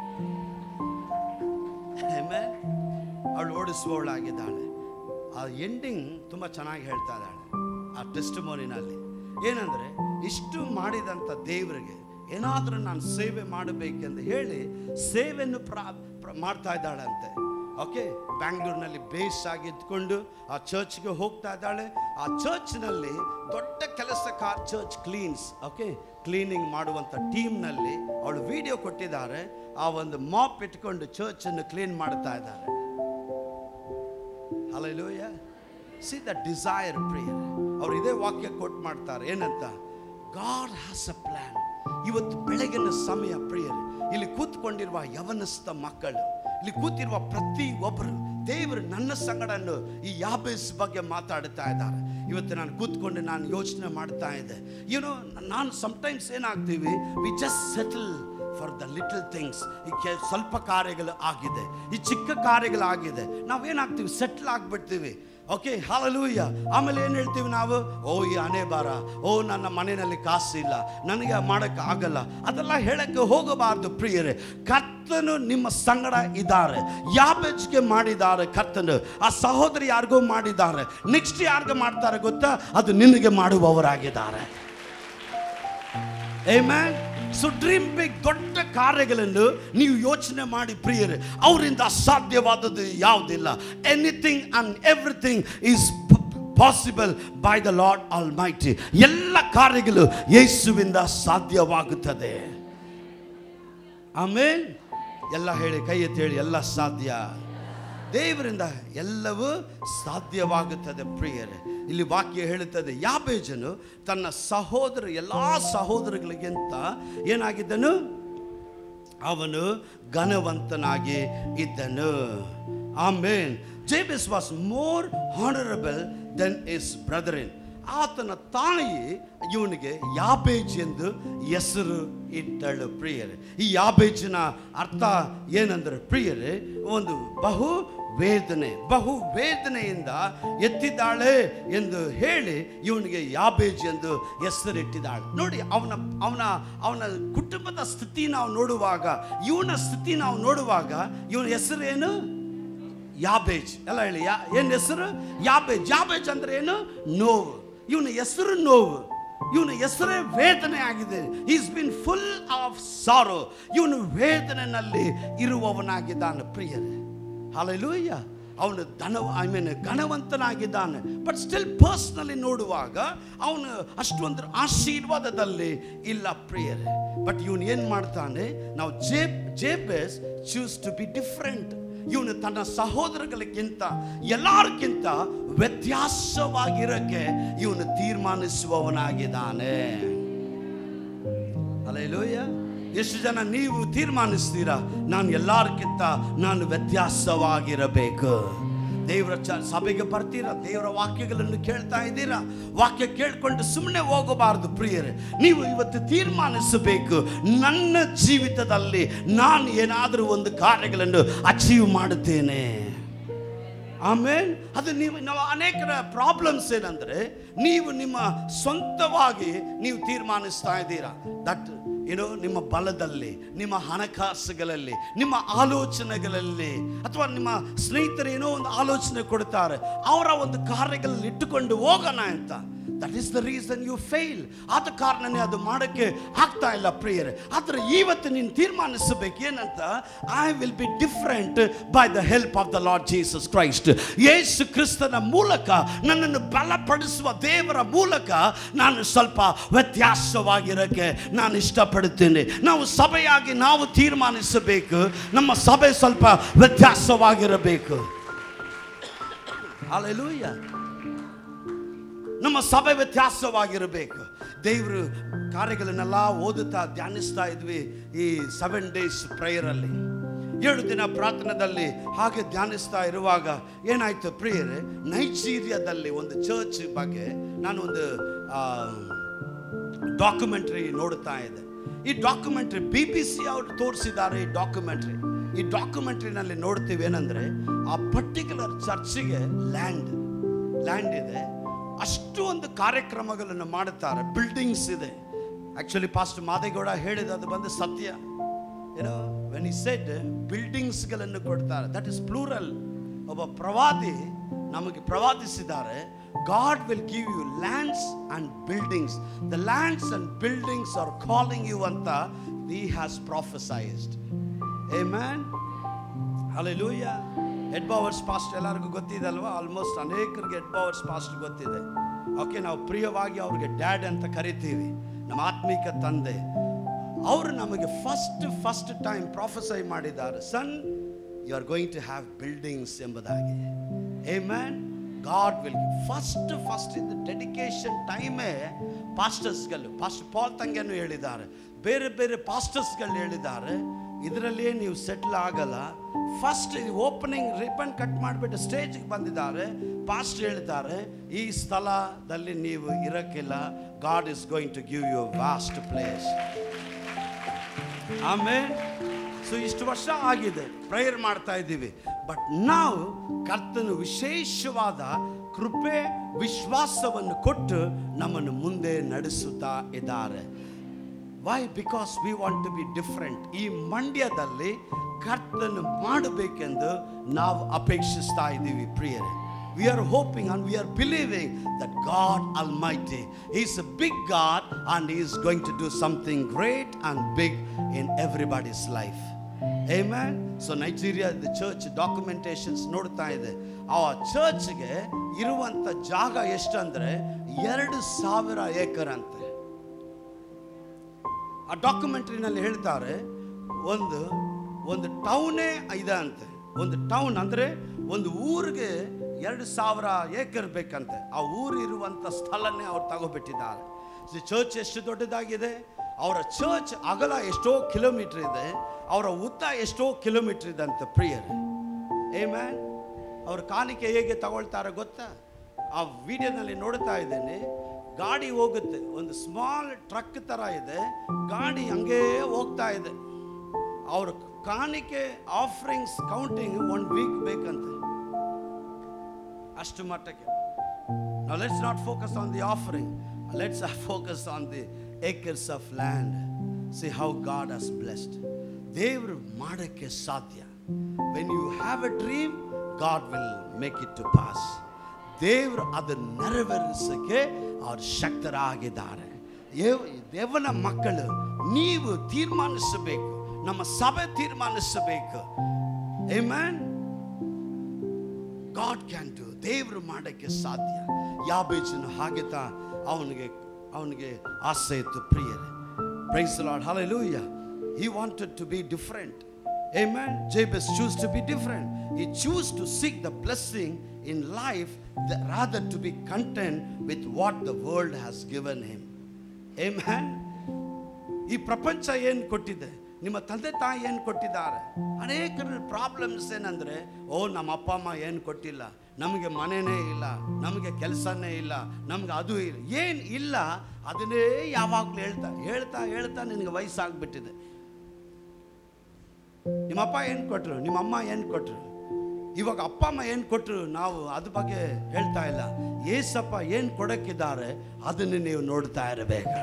ಅವಳು ಓಡಿಸುವವಳಾಗಿದ್ದಾಳೆ ಆ ಎಂಡಿಂಗ್ ತುಂಬ ಚೆನ್ನಾಗಿ ಹೇಳ್ತಾ ಇದ್ದಾಳೆ ಆ ಟೆಸ್ಟ್ ಮೋನಿನಲ್ಲಿ ಏನಂದ್ರೆ ಇಷ್ಟು ಮಾಡಿದಂಥ ದೇವರಿಗೆ ಏನಾದರೂ ನಾನು ಸೇವೆ ಮಾಡಬೇಕೆಂದು ಹೇಳಿ ಸೇವೆಯನ್ನು ಪ್ರಾ ಪ್ರ- ಮಾಡ್ತಾ ಇದ್ದಾಳಂತೆ ಓಕೆ ಬ್ಯಾಂಗ್ಳೂರಿನಲ್ಲಿ ಬೇಸ್ ಆಗಿ ಇದ್ಕೊಂಡು ಆ ಚರ್ಚ್ಗೆ ಹೋಗ್ತಾ ಇದ್ದಾಳೆ ಆ ಚರ್ಚ್ನಲ್ಲಿ ದೊಡ್ಡ ಕೆಲಸ car church cleans okay cleaning ಮಾಡುವಂಥ ಟೀಮ್ನಲ್ಲಿ ಅವಳು ವಿಡಿಯೋ ಕೊಟ್ಟಿದ್ದಾರೆ ಆ ಒಂದು ಮಾಪ್ ಇಟ್ಕೊಂಡು ಚರ್ಚನ್ನು ಕ್ಲೀನ್ ಮಾಡ್ತಾ ಇದ್ದಾರೆ hallelujah see the desire prayer ಅವ್ರು ಇದೇ ವಾಕ್ಯ ಕೋಟ್ ಮಾಡ್ತಾರೆ ಏನಂತ ಗಾಡ್ ಹ್ಯಾಸ್ ಅ ಪ್ಲಾನ್ ಇವತ್ತು ಬೆಳಗಿನ ಸಮಯ ಪ್ರೇಯರ್ ಇಲ್ಲಿ ಕೂತ್ಕೊಂಡಿರುವ ಯವನಸ್ಥ ಮಕ್ಕಳು ಇಲ್ಲಿ ಕೂತಿರುವ ಪ್ರತಿ ಒಬ್ಬರು ದೇವರು ನನ್ನ ಸಂಗಡನ್ನು ಈ ಯಾಬೇಸ್ ಬಗ್ಗೆ ಮಾತಾಡ್ತಾ ಇದ್ದಾರೆ ಇವತ್ತು ನಾನು ಕೂತ್ಕೊಂಡು ನಾನು ಯೋಚನೆ ಮಾಡ್ತಾ ಇದ್ದೆ ಏನೋ ನಾನು ಸಮಟೈಮ್ಸ್ ಏನಾಗ್ತೀವಿ we just settle for the little things ಈ ಕೆ ಸ್ವಲ್ಪ ಕಾರ್ಯಗಳು ಆಗಿದೆ ಈ ಚಿಕ್ಕ ಕಾರ್ಯಗಳಾಗಿದೆ ನಾವೇನಾಗ್ತೀವಿ ಸೆಟ್ಲ್ ಆಗ್ಬಿಡ್ತೀವಿ ಓಕೆ ಹಾಲಲೂಯ್ಯ ಆಮೇಲೆ ಏನು ಹೇಳ್ತೀವಿ ನಾವು ಓ ಈ ಹಣೆ ಬಾರ ಓ ನನ್ನ ಮನೆಯಲ್ಲಿ ಕಾಸು ಇಲ್ಲ ನನಗೆ ಮಾಡೋಕ್ಕೆ ಆಗಲ್ಲ ಅದೆಲ್ಲ ಹೇಳಕ್ಕೆ ಹೋಗಬಾರ್ದು ಪ್ರಿಯರೇ ಕರ್ತನು ನಿಮ್ಮ ಸಂಗಡ ಇದ್ದಾರೆ ಯಾಬೆಜ್ಗೆ ಮಾಡಿದ್ದಾರೆ ಕರ್ತನು ಆ ಸಹೋದರಿ ಯಾರಿಗೋ ಮಾಡಿದ್ದಾರೆ ನೆಕ್ಸ್ಟ್ ಯಾರಿಗೂ ಮಾಡ್ತಾರೆ ಗೊತ್ತಾ ಅದು ನಿನಗೆ ಮಾಡುವವರಾಗಿದ್ದಾರೆ Amen. ಸೊ ಡ್ರೀಮ್ ಬಿಗ್ ದೊಡ್ಡ ಕಾರ್ಯಗಳನ್ನು ನೀವು ಯೋಚನೆ ಮಾಡಿ ಪ್ರಿಯರೇ ಅವರಿಂದ ಅಸಾಧ್ಯವಾದದ್ದು ಯಾವುದಿಲ್ಲ anything and everything is possible by the Lord almighty ಎಲ್ಲ ಕಾರ್ಯಗಳು ಯೇಸುವಿಂದ ಸಾಧ್ಯವಾಗುತ್ತದೆ ಆಮೇಲೆ ಎಲ್ಲ ಹೇಳಿ ಕೈ ಎತ್ತಿ ಹೇಳಿ ಎಲ್ಲ ಸಾಧ್ಯ ದೇವರಿಂದ ಎಲ್ಲವೂ ಸಾಧ್ಯವಾಗುತ್ತದೆ ಪ್ರಿಯರೇ ಇಲ್ಲಿ ವಾಕ್ಯ ಹೇಳುತ್ತದೆ ಯಾಬೇಜನು ತನ್ನ ಸಹೋದರ ಎಲ್ಲ ಸಹೋದರಗಳಿಗಿಂತ ಏನಾಗಿದ್ದನು ಅವನು ಘನವಂತನಾಗಿ ಇದ್ದನು amen Jabez was more honourable than his brethren ಆತನ ತಾಯಿ ಇವನಿಗೆ ಯಾಬೇಜ್ ಎಂದು ಹೆಸರು ಇಟ್ಟಳು ಪ್ರಿಯರೇ ಈ ಯಾಬೇಜಿನ ಅರ್ಥ ಏನಂದ್ರೆ ಪ್ರಿಯರೇ ಒಂದು ಬಹು ವೇದನೆ ಬಹು ವೇದನೆಯಿಂದ ಎತ್ತಿದ್ದಾಳೆ ಎಂದು ಹೇಳಿ ಇವನಿಗೆ ಯಾಬೇಜ್ ಎಂದು ಹೆಸರಿಟ್ಟಿದ್ದಾಳೆ ನೋಡಿ ಅವನ ಅವನ ಅವನ ಕುಟುಂಬದ ಸ್ಥಿತಿ ನಾವು ನೋಡುವಾಗ ಇವನ ಸ್ಥಿತಿ ನಾವು ನೋಡುವಾಗ ಇವನ ಹೆಸರೇನು ಯಾಬೇಜ್ ಎಲ್ಲ ಹೇಳಿ ಯಾ ಏನು ಹೆಸರು ಯಾಬೇಜ್ ಯಾಬೇಜ್ ಅಂದ್ರೆ ಏನು ನೋವು ಇವನ ಹೆಸರು ನೋವು ಇವನ ಹೆಸರೇ ವೇದನೆ ಆಗಿದೆ is been full of sorrow ಇವನು ವೇದನೆಯಲ್ಲಿ ಇರುವವನಾಗಿದ್ದಾನೆ ಪ್ರಿಯರೇ ಹಾಲೆಲೂಯ್ಯ ಅವನು ಧನ ಐ ಮೀನ್ ಘನವಂತನಾಗಿದ್ದಾನೆ ಬಟ್ ಸ್ಟಿಲ್ ಪರ್ಸ್ನಲಿ ನೋಡುವಾಗ ಅವನು ಅಷ್ಟೊಂದು ಆಶೀರ್ವಾದದಲ್ಲಿ ಇಲ್ಲ ಪ್ರಿಯರೇ ಬಟ್ ಇವನು ಏನು ಮಾಡ್ತಾನೆ ನಾವು ಜೇ Jabez choose to be different ಇವನು ತನ್ನ ಸಹೋದರಗಳಿಗಿಂತ ಎಲ್ಲರಿಗಿಂತ ವ್ಯತ್ಯಾಸವಾಗಿರಕ್ಕೆ ಇವನು ತೀರ್ಮಾನಿಸುವವನಾಗಿದ್ದಾನೆ ಅಲ್ಲೇಲೂಯ್ಯ ಎಷ್ಟು ಜನ ನೀವು ತೀರ್ಮಾನಿಸ್ತೀರಾ ನಾನು ಎಲ್ಲರಿಗಿಂತ ನಾನು ವ್ಯತ್ಯಾಸವಾಗಿರಬೇಕು ದೇವರ ಚ ಸಭೆಗೆ ಬರ್ತೀರಾ ದೇವರ ವಾಕ್ಯಗಳನ್ನು ಕೇಳ್ತಾ ಇದ್ದೀರಾ ವಾಕ್ಯ ಕೇಳ್ಕೊಂಡು ಸುಮ್ಮನೆ ಹೋಗಬಾರದು ಪ್ರಿಯರೇ ನೀವು ಇವತ್ತು ತೀರ್ಮಾನಿಸಬೇಕು ನನ್ನ ಜೀವಿತದಲ್ಲಿ ನಾನು ಏನಾದರೂ ಒಂದು ಕಾರ್ಯಗಳನ್ನು ಅಚೀವ್ ಮಾಡುತ್ತೇನೆ ಆಮೇಲೆ ಅದು ನೀವು ನಾವು ಅನೇಕರ ಪ್ರಾಬ್ಲಮ್ಸ್ ಏನಂದ್ರೆ ನೀವು ನಿಮ್ಮ ಸ್ವಂತವಾಗಿ ನೀವು ತೀರ್ಮಾನಿಸ್ತಾ ಇದ್ದೀರಾ ದಟ್ ಏನೋ ನಿಮ್ಮ ಬಲದಲ್ಲಿ ನಿಮ್ಮ ಹಣಕಾಸುಗಳಲ್ಲಿ ನಿಮ್ಮ ಆಲೋಚನೆಗಳಲ್ಲಿ ಅಥವಾ ನಿಮ್ಮ ಸ್ನೇಹಿತರು ಏನೋ ಒಂದು ಆಲೋಚನೆ ಕೊಡ್ತಾರೆ ಅವರ ಒಂದು ಕಾರ್ಯಗಳಲ್ಲಿ ಇಟ್ಟುಕೊಂಡು ಹೋಗೋಣ ಅಂತ that is the reason you fail ಆದ ಕಾರಣನೇ ಅದು ಮಾಡೋಕ್ಕೆ ಆಗ್ತಾ ಇಲ್ಲ ಪ್ರಿಯರೇ ಆದರೆ ಇವತ್ತು ನೀನು ತೀರ್ಮಾನಿಸಬೇಕು ಏನಂತ I will be different by the help of the Lord Jesus Christ ಯೇಸು ಕ್ರಿಸ್ತನ ಮೂಲಕ ನನ್ನನ್ನು ಬಲಪಡಿಸುವ ದೇವರ ಮೂಲಕ ನಾನು ಸ್ವಲ್ಪ ವ್ಯತ್ಯಾಸವಾಗಿರೋಕ್ಕೆ ನಾನು ಇಷ್ಟಪಡುತ್ತೇನೆ ನಾವು ಸಭೆಯಾಗಿ ನಾವು ತೀರ್ಮಾನಿಸಬೇಕು ನಮ್ಮ ಸಭೆ ಸ್ವಲ್ಪ ವ್ಯತ್ಯಾಸವಾಗಿರಬೇಕು Hallelujah. ನಮ್ಮ ಸಭೆ ವ್ಯತ್ಯಾಸವಾಗಿರಬೇಕು ದೇವರು ಕಾರ್ಯಗಳನ್ನೆಲ್ಲ ಓದುತ್ತಾ ಧ್ಯಾನಿಸ್ತಾ ಇದ್ವಿ ಈ ಸೆವೆನ್ ಡೇಸ್ ಪ್ರೇಯರಲ್ಲಿ ಏಳು ದಿನ ಪ್ರಾರ್ಥನೆದಲ್ಲಿ ಹಾಗೆ ಧ್ಯಾನಿಸ್ತಾ ಇರುವಾಗ ಏನಾಯ್ತು ಪ್ರೇಯರ್ ನೈಜೀರಿಯಾದಲ್ಲಿ ಒಂದು ಚರ್ಚ್ ಬಗ್ಗೆ ನಾನು ಒಂದು ಡಾಕ್ಯುಮೆಂಟ್ರಿ ನೋಡ್ತಾ ಇದ್ದೆ ಈ ಡಾಕ್ಯುಮೆಂಟ್ರಿ ಬಿ ಬಿ ಸಿ ಅವರು ತೋರಿಸಿದ್ದಾರೆ ಈ ಡಾಕ್ಯುಮೆಂಟ್ರಿ ಈ ಡಾಕ್ಯುಮೆಂಟ್ರಿನಲ್ಲಿ ನೋಡ್ತೀವಿ ಏನಂದ್ರೆ ಆ ಪರ್ಟಿಕ್ಯುಲರ್ ಚರ್ಚಿಗೆ ಲ್ಯಾಂಡ್ ಲ್ಯಾಂಡ್ ಇದೆ ಅಷ್ಟು ಒಂದು ಕಾರ್ಯಕ್ರಮಗಳನ್ನು ಮಾಡುತ್ತಾರೆ ಬಿಲ್ಡಿಂಗ್ಸ್ ಇದೆ ಆಕ್ಚುಲಿ ಪಾಸ್ಟ್ ಮಾದೇಗೌಡ ಹೇಳಿದ ಅದು ಬಂದು ಸತ್ಯ ಏನೋ ವೆನ್ ಈ ಸೆಟ್ ಬಿಲ್ಡಿಂಗ್ಸ್ಗಳನ್ನು ಕೊಡ್ತಾರೆ ದಟ್ ಇಸ್ ಪ್ಲೂರಲ್ ಒಬ್ಬ ಪ್ರವಾದಿ ನಮಗೆ ಪ್ರವಾದಿಸಿದ್ದಾರೆ God will give you lands and buildings the lands and buildings are calling you ಅಂತ we has prophesied amen Hallelujah. ಹೆಡ್ ಬಾವರ್ಸ್ ಪಾಸ್ಟ್ ಎಲ್ಲರಿಗೂ ಗೊತ್ತಿದೆ ಅಲ್ವಾ ಆಲ್ಮೋಸ್ಟ್ ಅನೇಕರಿಗೆ ಹೆಡ್ ಬಾವರ್ಸ್ ಪಾಸ್ಟ್ ಗೊತ್ತಿದೆ ಓಕೆ ನಾವು ಪ್ರಿಯವಾಗಿ ಅವ್ರಿಗೆ ಡ್ಯಾಡ್ ಅಂತ ಕರಿತೀವಿ ನಮ್ಮ ಆತ್ಮಿಕ ತಂದೆ ಅವರು ನಮಗೆ ಫಸ್ಟ್ ಫಸ್ಟ್ ಟೈಮ್ ಪ್ರೊಫೆಸೈ ಮಾಡಿದ್ದಾರೆ son you are going to have buildings ಎಂಬುದಾಗಿ amen God will first first ಇದು ಡೆಡಿಕೇಶನ್ ಟೈಮೇ ಪಾಸ್ಟರ್ಸ್ಗಳು ಪಾಸ್ಟರ್ ಪಾಲ್ ತಂಗೆನೂ ಹೇಳಿದ್ದಾರೆ ಬೇರೆ ಬೇರೆ ಪಾಸ್ಟರ್ಸ್ಗಳು ಹೇಳಿದ್ದಾರೆ ಇದರಲ್ಲಿಯೇ ನೀವು ಸೆಟ್ಲ್ ಆಗಲ್ಲ ಫಸ್ಟ್ ಓಪನಿಂಗ್ ರಿಬನ್ ಕಟ್ ಮಾಡಿಬಿಟ್ಟು ಸ್ಟೇಜ್ಗೆ ಬಂದಿದ್ದಾರೆ ಪಾಸ್ಟ್ ಹೇಳ್ತಾರೆ ಈ ಸ್ಥಳದಲ್ಲಿ ನೀವು ಇರಕ್ಕಿಲ್ಲ God is going to give you vast place ಆಮೇಲೆ ಸೊ ಇಷ್ಟು ವರ್ಷ ಆಗಿದೆ ಪ್ರೇಯರ್ ಮಾಡ್ತಾ ಇದ್ದೀವಿ ಬಟ್ ನಾವು ಕರ್ತನು ವಿಶೇಷವಾದ ಕೃಪೆ ವಿಶ್ವಾಸವನ್ನು ಕೊಟ್ಟು ನಮ್ಮನ್ನು ಮುಂದೆ ನಡೆಸುತ್ತಾ ಇದ್ದಾರೆ why because we want to be different ಈ ಮಂಡ್ಯದಲ್ಲಿ ಕರ್ತನು ಮಾಡಬೇಕೆಂದು ನಾವು ಅಪೇಕ್ಷಿಸ್ತಾ ಇದ್ದೀವಿ ಪ್ರಿಯರೇ we are hoping and we are believing that God Almighty is a big God and He is going to do something great and big in everybody's life. Amen. So Nigeria church documentations ನೋಡ್ತಾ ಇದೆ ಆ ಚರ್ಚ್ಗೆ ಇರುವಂಥ ಜಾಗ ಎಷ್ಟಂದ್ರೆ ಎರಡು ಸಾವಿರ acre ಅಂತೆ ಆ ಡಾಕ್ಯುಮೆಂಟ್ರಿನಲ್ಲಿ ಹೇಳ್ತಾರೆ ಒಂದು ಒಂದು ಟೌನೇ ಇದೆ ಅಂತೆ ಒಂದು ಟೌನ್ ಅಂದರೆ ಒಂದು ಊರಿಗೆ ಎರಡು ಸಾವಿರ ಏಕರ್ ಬೇಕಂತೆ ಆ ಊರು ಇರುವಂಥ ಸ್ಥಳನೇ ಅವ್ರು ತಗೋಬಿಟ್ಟಿದ್ದಾರೆ ಚರ್ಚ್ ಎಷ್ಟು ದೊಡ್ಡದಾಗಿದೆ ಅವರ ಚರ್ಚ್ ಅಗಲ ಎಷ್ಟೋ ಕಿಲೋಮೀಟರ್ ಇದೆ ಅವರ ಉದ್ದ ಎಷ್ಟೋ ಕಿಲೋಮೀಟರ್ ಇದೆ ಅಂತ ಪ್ರಿಯರ್ ಏ ಮ್ಯಾನ್ ಅವ್ರ ಕಾಣಿಕೆ ಹೇಗೆ ತಗೊಳ್ತಾರೆ ಗೊತ್ತಾ ಆ ವಿಡಿಯೋನಲ್ಲಿ ನೋಡ್ತಾ ಇದ್ದೇನೆ ಗಾಡಿ ಹೋಗುತ್ತೆ ಒಂದು ಸ್ಮಾಲ್ ಟ್ರಕ್ ಥರ ಇದೆ ಗಾಡಿ ಹಂಗೇ ಹೋಗ್ತಾ ಇದೆ ಅವ್ರ ಕಾಣಿಕೆ ಆಫರಿಂಗ್ಸ್ ಕೌಂಟಿಂಗ್ ಒನ್ ವೀಕ್ ಬೇಕಂತೆ ಅಷ್ಟು ಮಟ್ಟಕ್ಕೆ ನಾವು let's not focus on the offering let's focus on the acres of land see how God has blessed ದೇವರು ಮಾಡೋಕ್ಕೆ ಸಾಧ್ಯ when you have a dream God will make it to pass ದೇವರು ಅದನ್ನು ನೆರವೇರಿಸಕ್ಕೆ ಅವ್ರು ಶಕ್ತರಾಗಿದ್ದಾರೆ ದೇವ್- ದೇವನ ಮಕ್ಕಳು ನೀವು ತೀರ್ಮಾನಿಸಬೇಕು ನಮ್ಮ ಸಭೆ ತೀರ್ಮಾನಿಸಬೇಕು ಮ್ಯಾನ್ ಗಾಡ್ ಕ್ಯಾನ್ ಡು ದೇವರು ಮಾಡೋಕ್ಕೆ ಸಾಧ್ಯ ಯಾಬೇಜನು ಹಾಗೆ ತಾ ಅವನಿಗೆ ಅವನಿಗೆ ಆಸೆ ಇತ್ತು ಪ್ರಿಯರೇ praise Lord hallelujah he wanted to be different amen jabez choose to be different he choose to seek the blessing in life th- rather to be content with what the world has given him amen ಈ ಪ್ರಪಂಚ ಏನು ಕೊಟ್ಟಿದೆ ನಿಮ್ಮ ತಂದೆ ತಾಯಿ ಏನು ಕೊಟ್ಟಿದ್ದಾರೆ ಅನೇಕರ ಪ್ರಾಬ್ಲಮ್ಸ್ ಏನಂದರೆ ಓ ನಮ್ಮ ಅಪ್ಪ ಅಮ್ಮ ಏನು ಕೊಟ್ಟಿಲ್ಲ ನಮಗೆ ಮನೆನೇ ಇಲ್ಲ ನಮಗೆ ಕೆಲಸನೇ ಇಲ್ಲ ನಮ್ಗೆ ಅದು ಇಲ್ಲ ಏನು ಇಲ್ಲ ಅದನ್ನೇ ಯಾವಾಗಲೂ ಹೇಳ್ತಾ ಹೇಳ್ತಾ ಹೇಳ್ತಾ ನಿನಗೆ ವಯಸ್ಸಾಗ್ಬಿಟ್ಟಿದೆ ನಿಮ್ಮ ಅಪ್ಪ ಏನು ಕೊಟ್ಟರು ನಿಮ್ಮ ಅಮ್ಮ ಏನು ಕೊಟ್ಟರು ಇವಾಗ ಅಪ್ಪ ಅಮ್ಮ ಏನು ಕೊಟ್ಟರು ನಾವು ಅದ್ರ ಬಗ್ಗೆ ಹೇಳ್ತಾ ಇಲ್ಲ ಏಸಪ್ಪ ಏನು ಕೊಡಕ್ಕಿದ್ದಾರೆ ಅದನ್ನು ನೀವು ನೋಡ್ತಾ ಇರಬೇಕು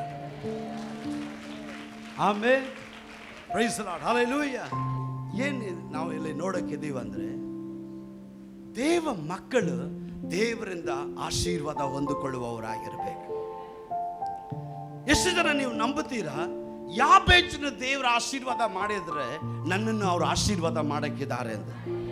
ಆಮೇಲೆ ಪ್ರೈಸ್ ಲಾರ್ಡ್ ಹalleluya ಏನು ನಾವು ಇಲ್ಲಿ ನೋಡಕ್ಕಿದ್ದೀವಿ ಅಂದರೆ ದೇವ ಮಕ್ಕಳು ದೇವರಿಂದ ಆಶೀರ್ವಾದ ಹೊಂದಿಕೊಳ್ಳುವವರಾಗಿರಬೇಕು ಎಷ್ಟು ಜನ ನೀವು ನಂಬುತ್ತೀರಾ ಯಾಬೇಚನ ದೇವರ ಆಶೀರ್ವಾದ ಮಾಡಿದ್ರೆ ನನ್ನನ್ನು ಅವರು ಆಶೀರ್ವಾದ ಮಾಡಕ್ಕಿದ್ದಾರೆ ಅಂತ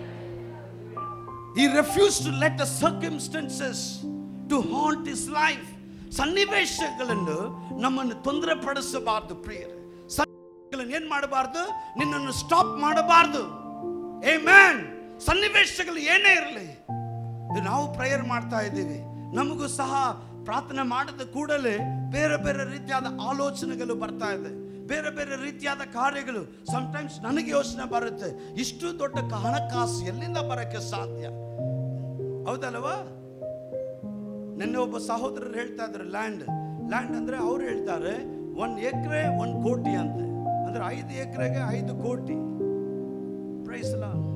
ಈ refuse to let the circumstances to haunt his life ಸನ್ನಿವೇಶಗಳನ್ನು ನಮ್ಮನ್ನು ತೊಂದರೆ ಪಡಿಸಬಾರ್ದು ಪ್ರಿಯರೇ ಸನ್ನಿವೇಶಗಳನ್ನು ಏನ್ ಮಾಡಬಾರ್ದು ನಿನ್ನನ್ನು ಸ್ಟಾಪ್ ಮಾಡಬಾರ್ದು ಏ ಮ್ಯಾನ್ ಸನ್ನಿವೇಶಗಳು ಏನೇ ಇರಲಿ ನಾವು ಪ್ರೇಯರ್ ಮಾಡ್ತಾ ಇದ್ದೀವಿ ನಮಗೂ ಸಹ ಪ್ರಾರ್ಥನೆ ಮಾಡಿದ ಕೂಡಲೇ ಬೇರೆ ಬೇರೆ ರೀತಿಯಾದ ಆಲೋಚನೆಗಳು ಬರ್ತಾ ಇದೆ ಬೇರೆ ಬೇರೆ ರೀತಿಯಾದ ಕಾರ್ಯಗಳು ಸಮಟೈಮ್ಸ್ ನನಗೆ ಯೋಚನೆ ಬರುತ್ತೆ ಇಷ್ಟು ದೊಡ್ಡ ಹಣಕಾಸು ಎಲ್ಲಿಂದ ಬರೋಕ್ಕೆ ಸಾಧ್ಯ ಹೌದಲ್ವಾ ನಿನ್ನೆ ಒಬ್ಬ ಸಹೋದರರು ಹೇಳ್ತಾ ಇದ್ರು ಲ್ಯಾಂಡ್ ಲ್ಯಾಂಡ್ ಅಂದ್ರೆ ಅವ್ರು ಹೇಳ್ತಾರೆ ಒಂದ್ ಎಕರೆ ಒಂದ್ ಕೋಟಿ ಅಂತೆ ಅಂದ್ರೆ ಐದು ಎಕರೆಗೆ ಐದು ಕೋಟಿ ಪ್ರೈಸ್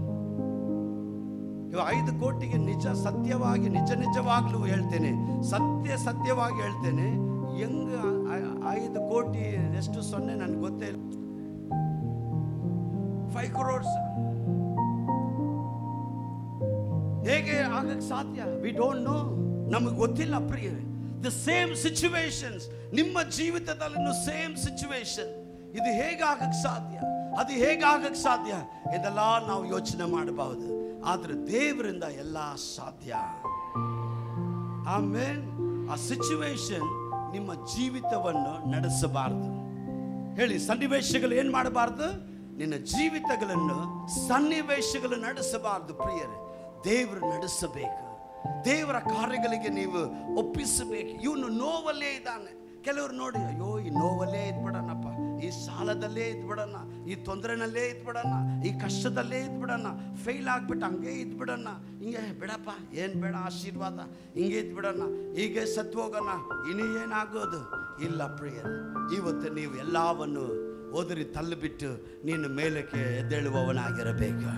ಇವ ಐದು ಕೋಟಿಗೆ ನಿಜ ಸತ್ಯವಾಗಿ ನಿಜ ನಿಜವಾಗ್ಲೂ ಹೇಳ್ತೇನೆ ಸತ್ಯ ಸತ್ಯವಾಗಿ ಹೇಳ್ತೇನೆ ಹೆಂಗ ಐ- ಐದು ಕೋಟಿ ಎಷ್ಟು ಸೊನ್ನೆ ನನ್ಗೆ ಗೊತ್ತೇ ಇಲ್ಲ ಫೈವ್ ಕ್ರೋರ್ಸ್ ಹೇಗೆ ಆಗಕ್ಕೆ ಸಾಧ್ಯ ವಿ ಡೋಂಟ್ ನೋ ನಮಗೆ ಗೊತ್ತಿಲ್ಲ ಪ್ರಿಯರೇ ದ ಸೇಮ್ ಸಿಚುವೇಶನ್ಸ್ ನಿಮ್ಮ ಜೀವಿತದಲ್ಲೂ ಸೇಮ್ ಸಿಚುವೇಶನ್ ಇದು ಹೇಗೆ ಆಗಕ್ಕೆ ಸಾಧ್ಯ ಅದು ಹೇಗೆ ಆಗಕ್ಕೆ ಸಾಧ್ಯ ಇದೆಲ್ಲ ನಾವು ಯೋಚನೆ ಮಾಡಬಹುದು ಆದ್ರೆ ದೇವರಿಂದ ಎಲ್ಲ ಸಾಧ್ಯ ಆಮೇಲೆ ಆ ಸಿಚುವೇಶನ್ ನಿಮ್ಮ ಜೀವಿತವನ್ನು ನಡೆಸಬಾರದು ಹೇಳಿ ಸನ್ನಿವೇಶಗಳು ಏನ್ ಮಾಡಬಾರ್ದು ನಿನ್ನ ಜೀವಿತಗಳನ್ನು ಸನ್ನಿವೇಶಗಳು ನಡೆಸಬಾರದು ಪ್ರಿಯರೇ ದೇವರು ನಡೆಸಬೇಕು ದೇವರ ಕಾರ್ಯಗಳಿಗೆ ನೀವು ಒಪ್ಪಿಸಬೇಕು ಇವನು ನೋವಲ್ಲೇ ಇದ್ದಾನೆ ಕೆಲವರು ನೋಡಿ ಅಯ್ಯೋ ಈ ನೋವಲ್ಲೇ ಇದ್ಬಿಡಣಪ್ಪ ಈ ಸಾಲದಲ್ಲೇ ಇದ್ಬಿಡಣ ಈ ತೊಂದರೆನಲ್ಲೇ ಇದ್ಬಿಡಣ ಈ ಕಷ್ಟದಲ್ಲೇ ಇದ್ಬಿಡಣ ಫೇಲ್ ಆಗ್ಬಿಟ್ಟು ಹಂಗೆ ಇದ್ಬಿಡಣ ಹಿಂಗೆ ಬಿಡಪ್ಪ ಏನು ಬೇಡ ಆಶೀರ್ವಾದ ಹಿಂಗೆ ಇದ್ಬಿಡಣ ಹೀಗೆ ಸತ್ತು ಹೋಗೋಣ ಇನ್ನು ಏನಾಗೋದು ಇಲ್ಲ ಪ್ರಿಯರೇ ಇವತ್ತು ನೀವು ಎಲ್ಲವನ್ನು ಓದರಿ ತಳ್ಳಿಬಿಟ್ಟು ನೀನು ಮೇಲಕ್ಕೆ ಎದ್ದೇಳುವವನಾಗಿರಬೇಕು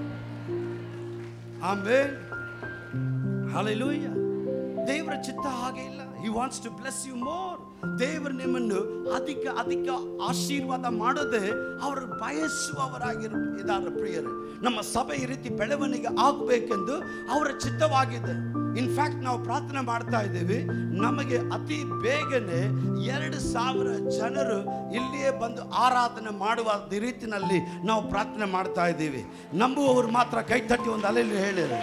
ಆಮೇಲೆ ಹಾಲೆಲೂಯ ದೇವರ ಚಿತ್ತ ಹಾಗೆ ಇಲ್ಲ he wants to bless you more ದೇವರು ನಿಮ್ಮನ್ನು ಅಧಿಕ ಅಧಿಕ ಆಶೀರ್ವಾದ ಮಾಡದೆ ಅವರು ಬಯಸುವವರಾಗಿರ ಇದ್ದಾರೆ ಪ್ರಿಯರು ನಮ್ಮ ಸಭೆ ಈ ರೀತಿ ಬೆಳವಣಿಗೆ ಆಗಬೇಕೆಂದು ಅವರ ಚಿತ್ತವಾಗಿದೆ ಇನ್ಫ್ಯಾಕ್ಟ್ ನಾವು ಪ್ರಾರ್ಥನೆ ಮಾಡ್ತಾ ಇದ್ದೀವಿ ನಮಗೆ ಅತಿ ಬೇಗನೆ ಎರಡು ಸಾವಿರ ಜನರು ಇಲ್ಲಿಯೇ ಬಂದು ಆರಾಧನೆ ಮಾಡುವ ರೀತಿನಲ್ಲಿ ನಾವು ಪ್ರಾರ್ಥನೆ ಮಾಡ್ತಾ ಇದ್ದೀವಿ ನಂಬುವವರು ಮಾತ್ರ ಕೈ ತಟ್ಟಿ ಒಂದು ಅಲೆಯಲ್ಲಿ ಹೇಳಿರು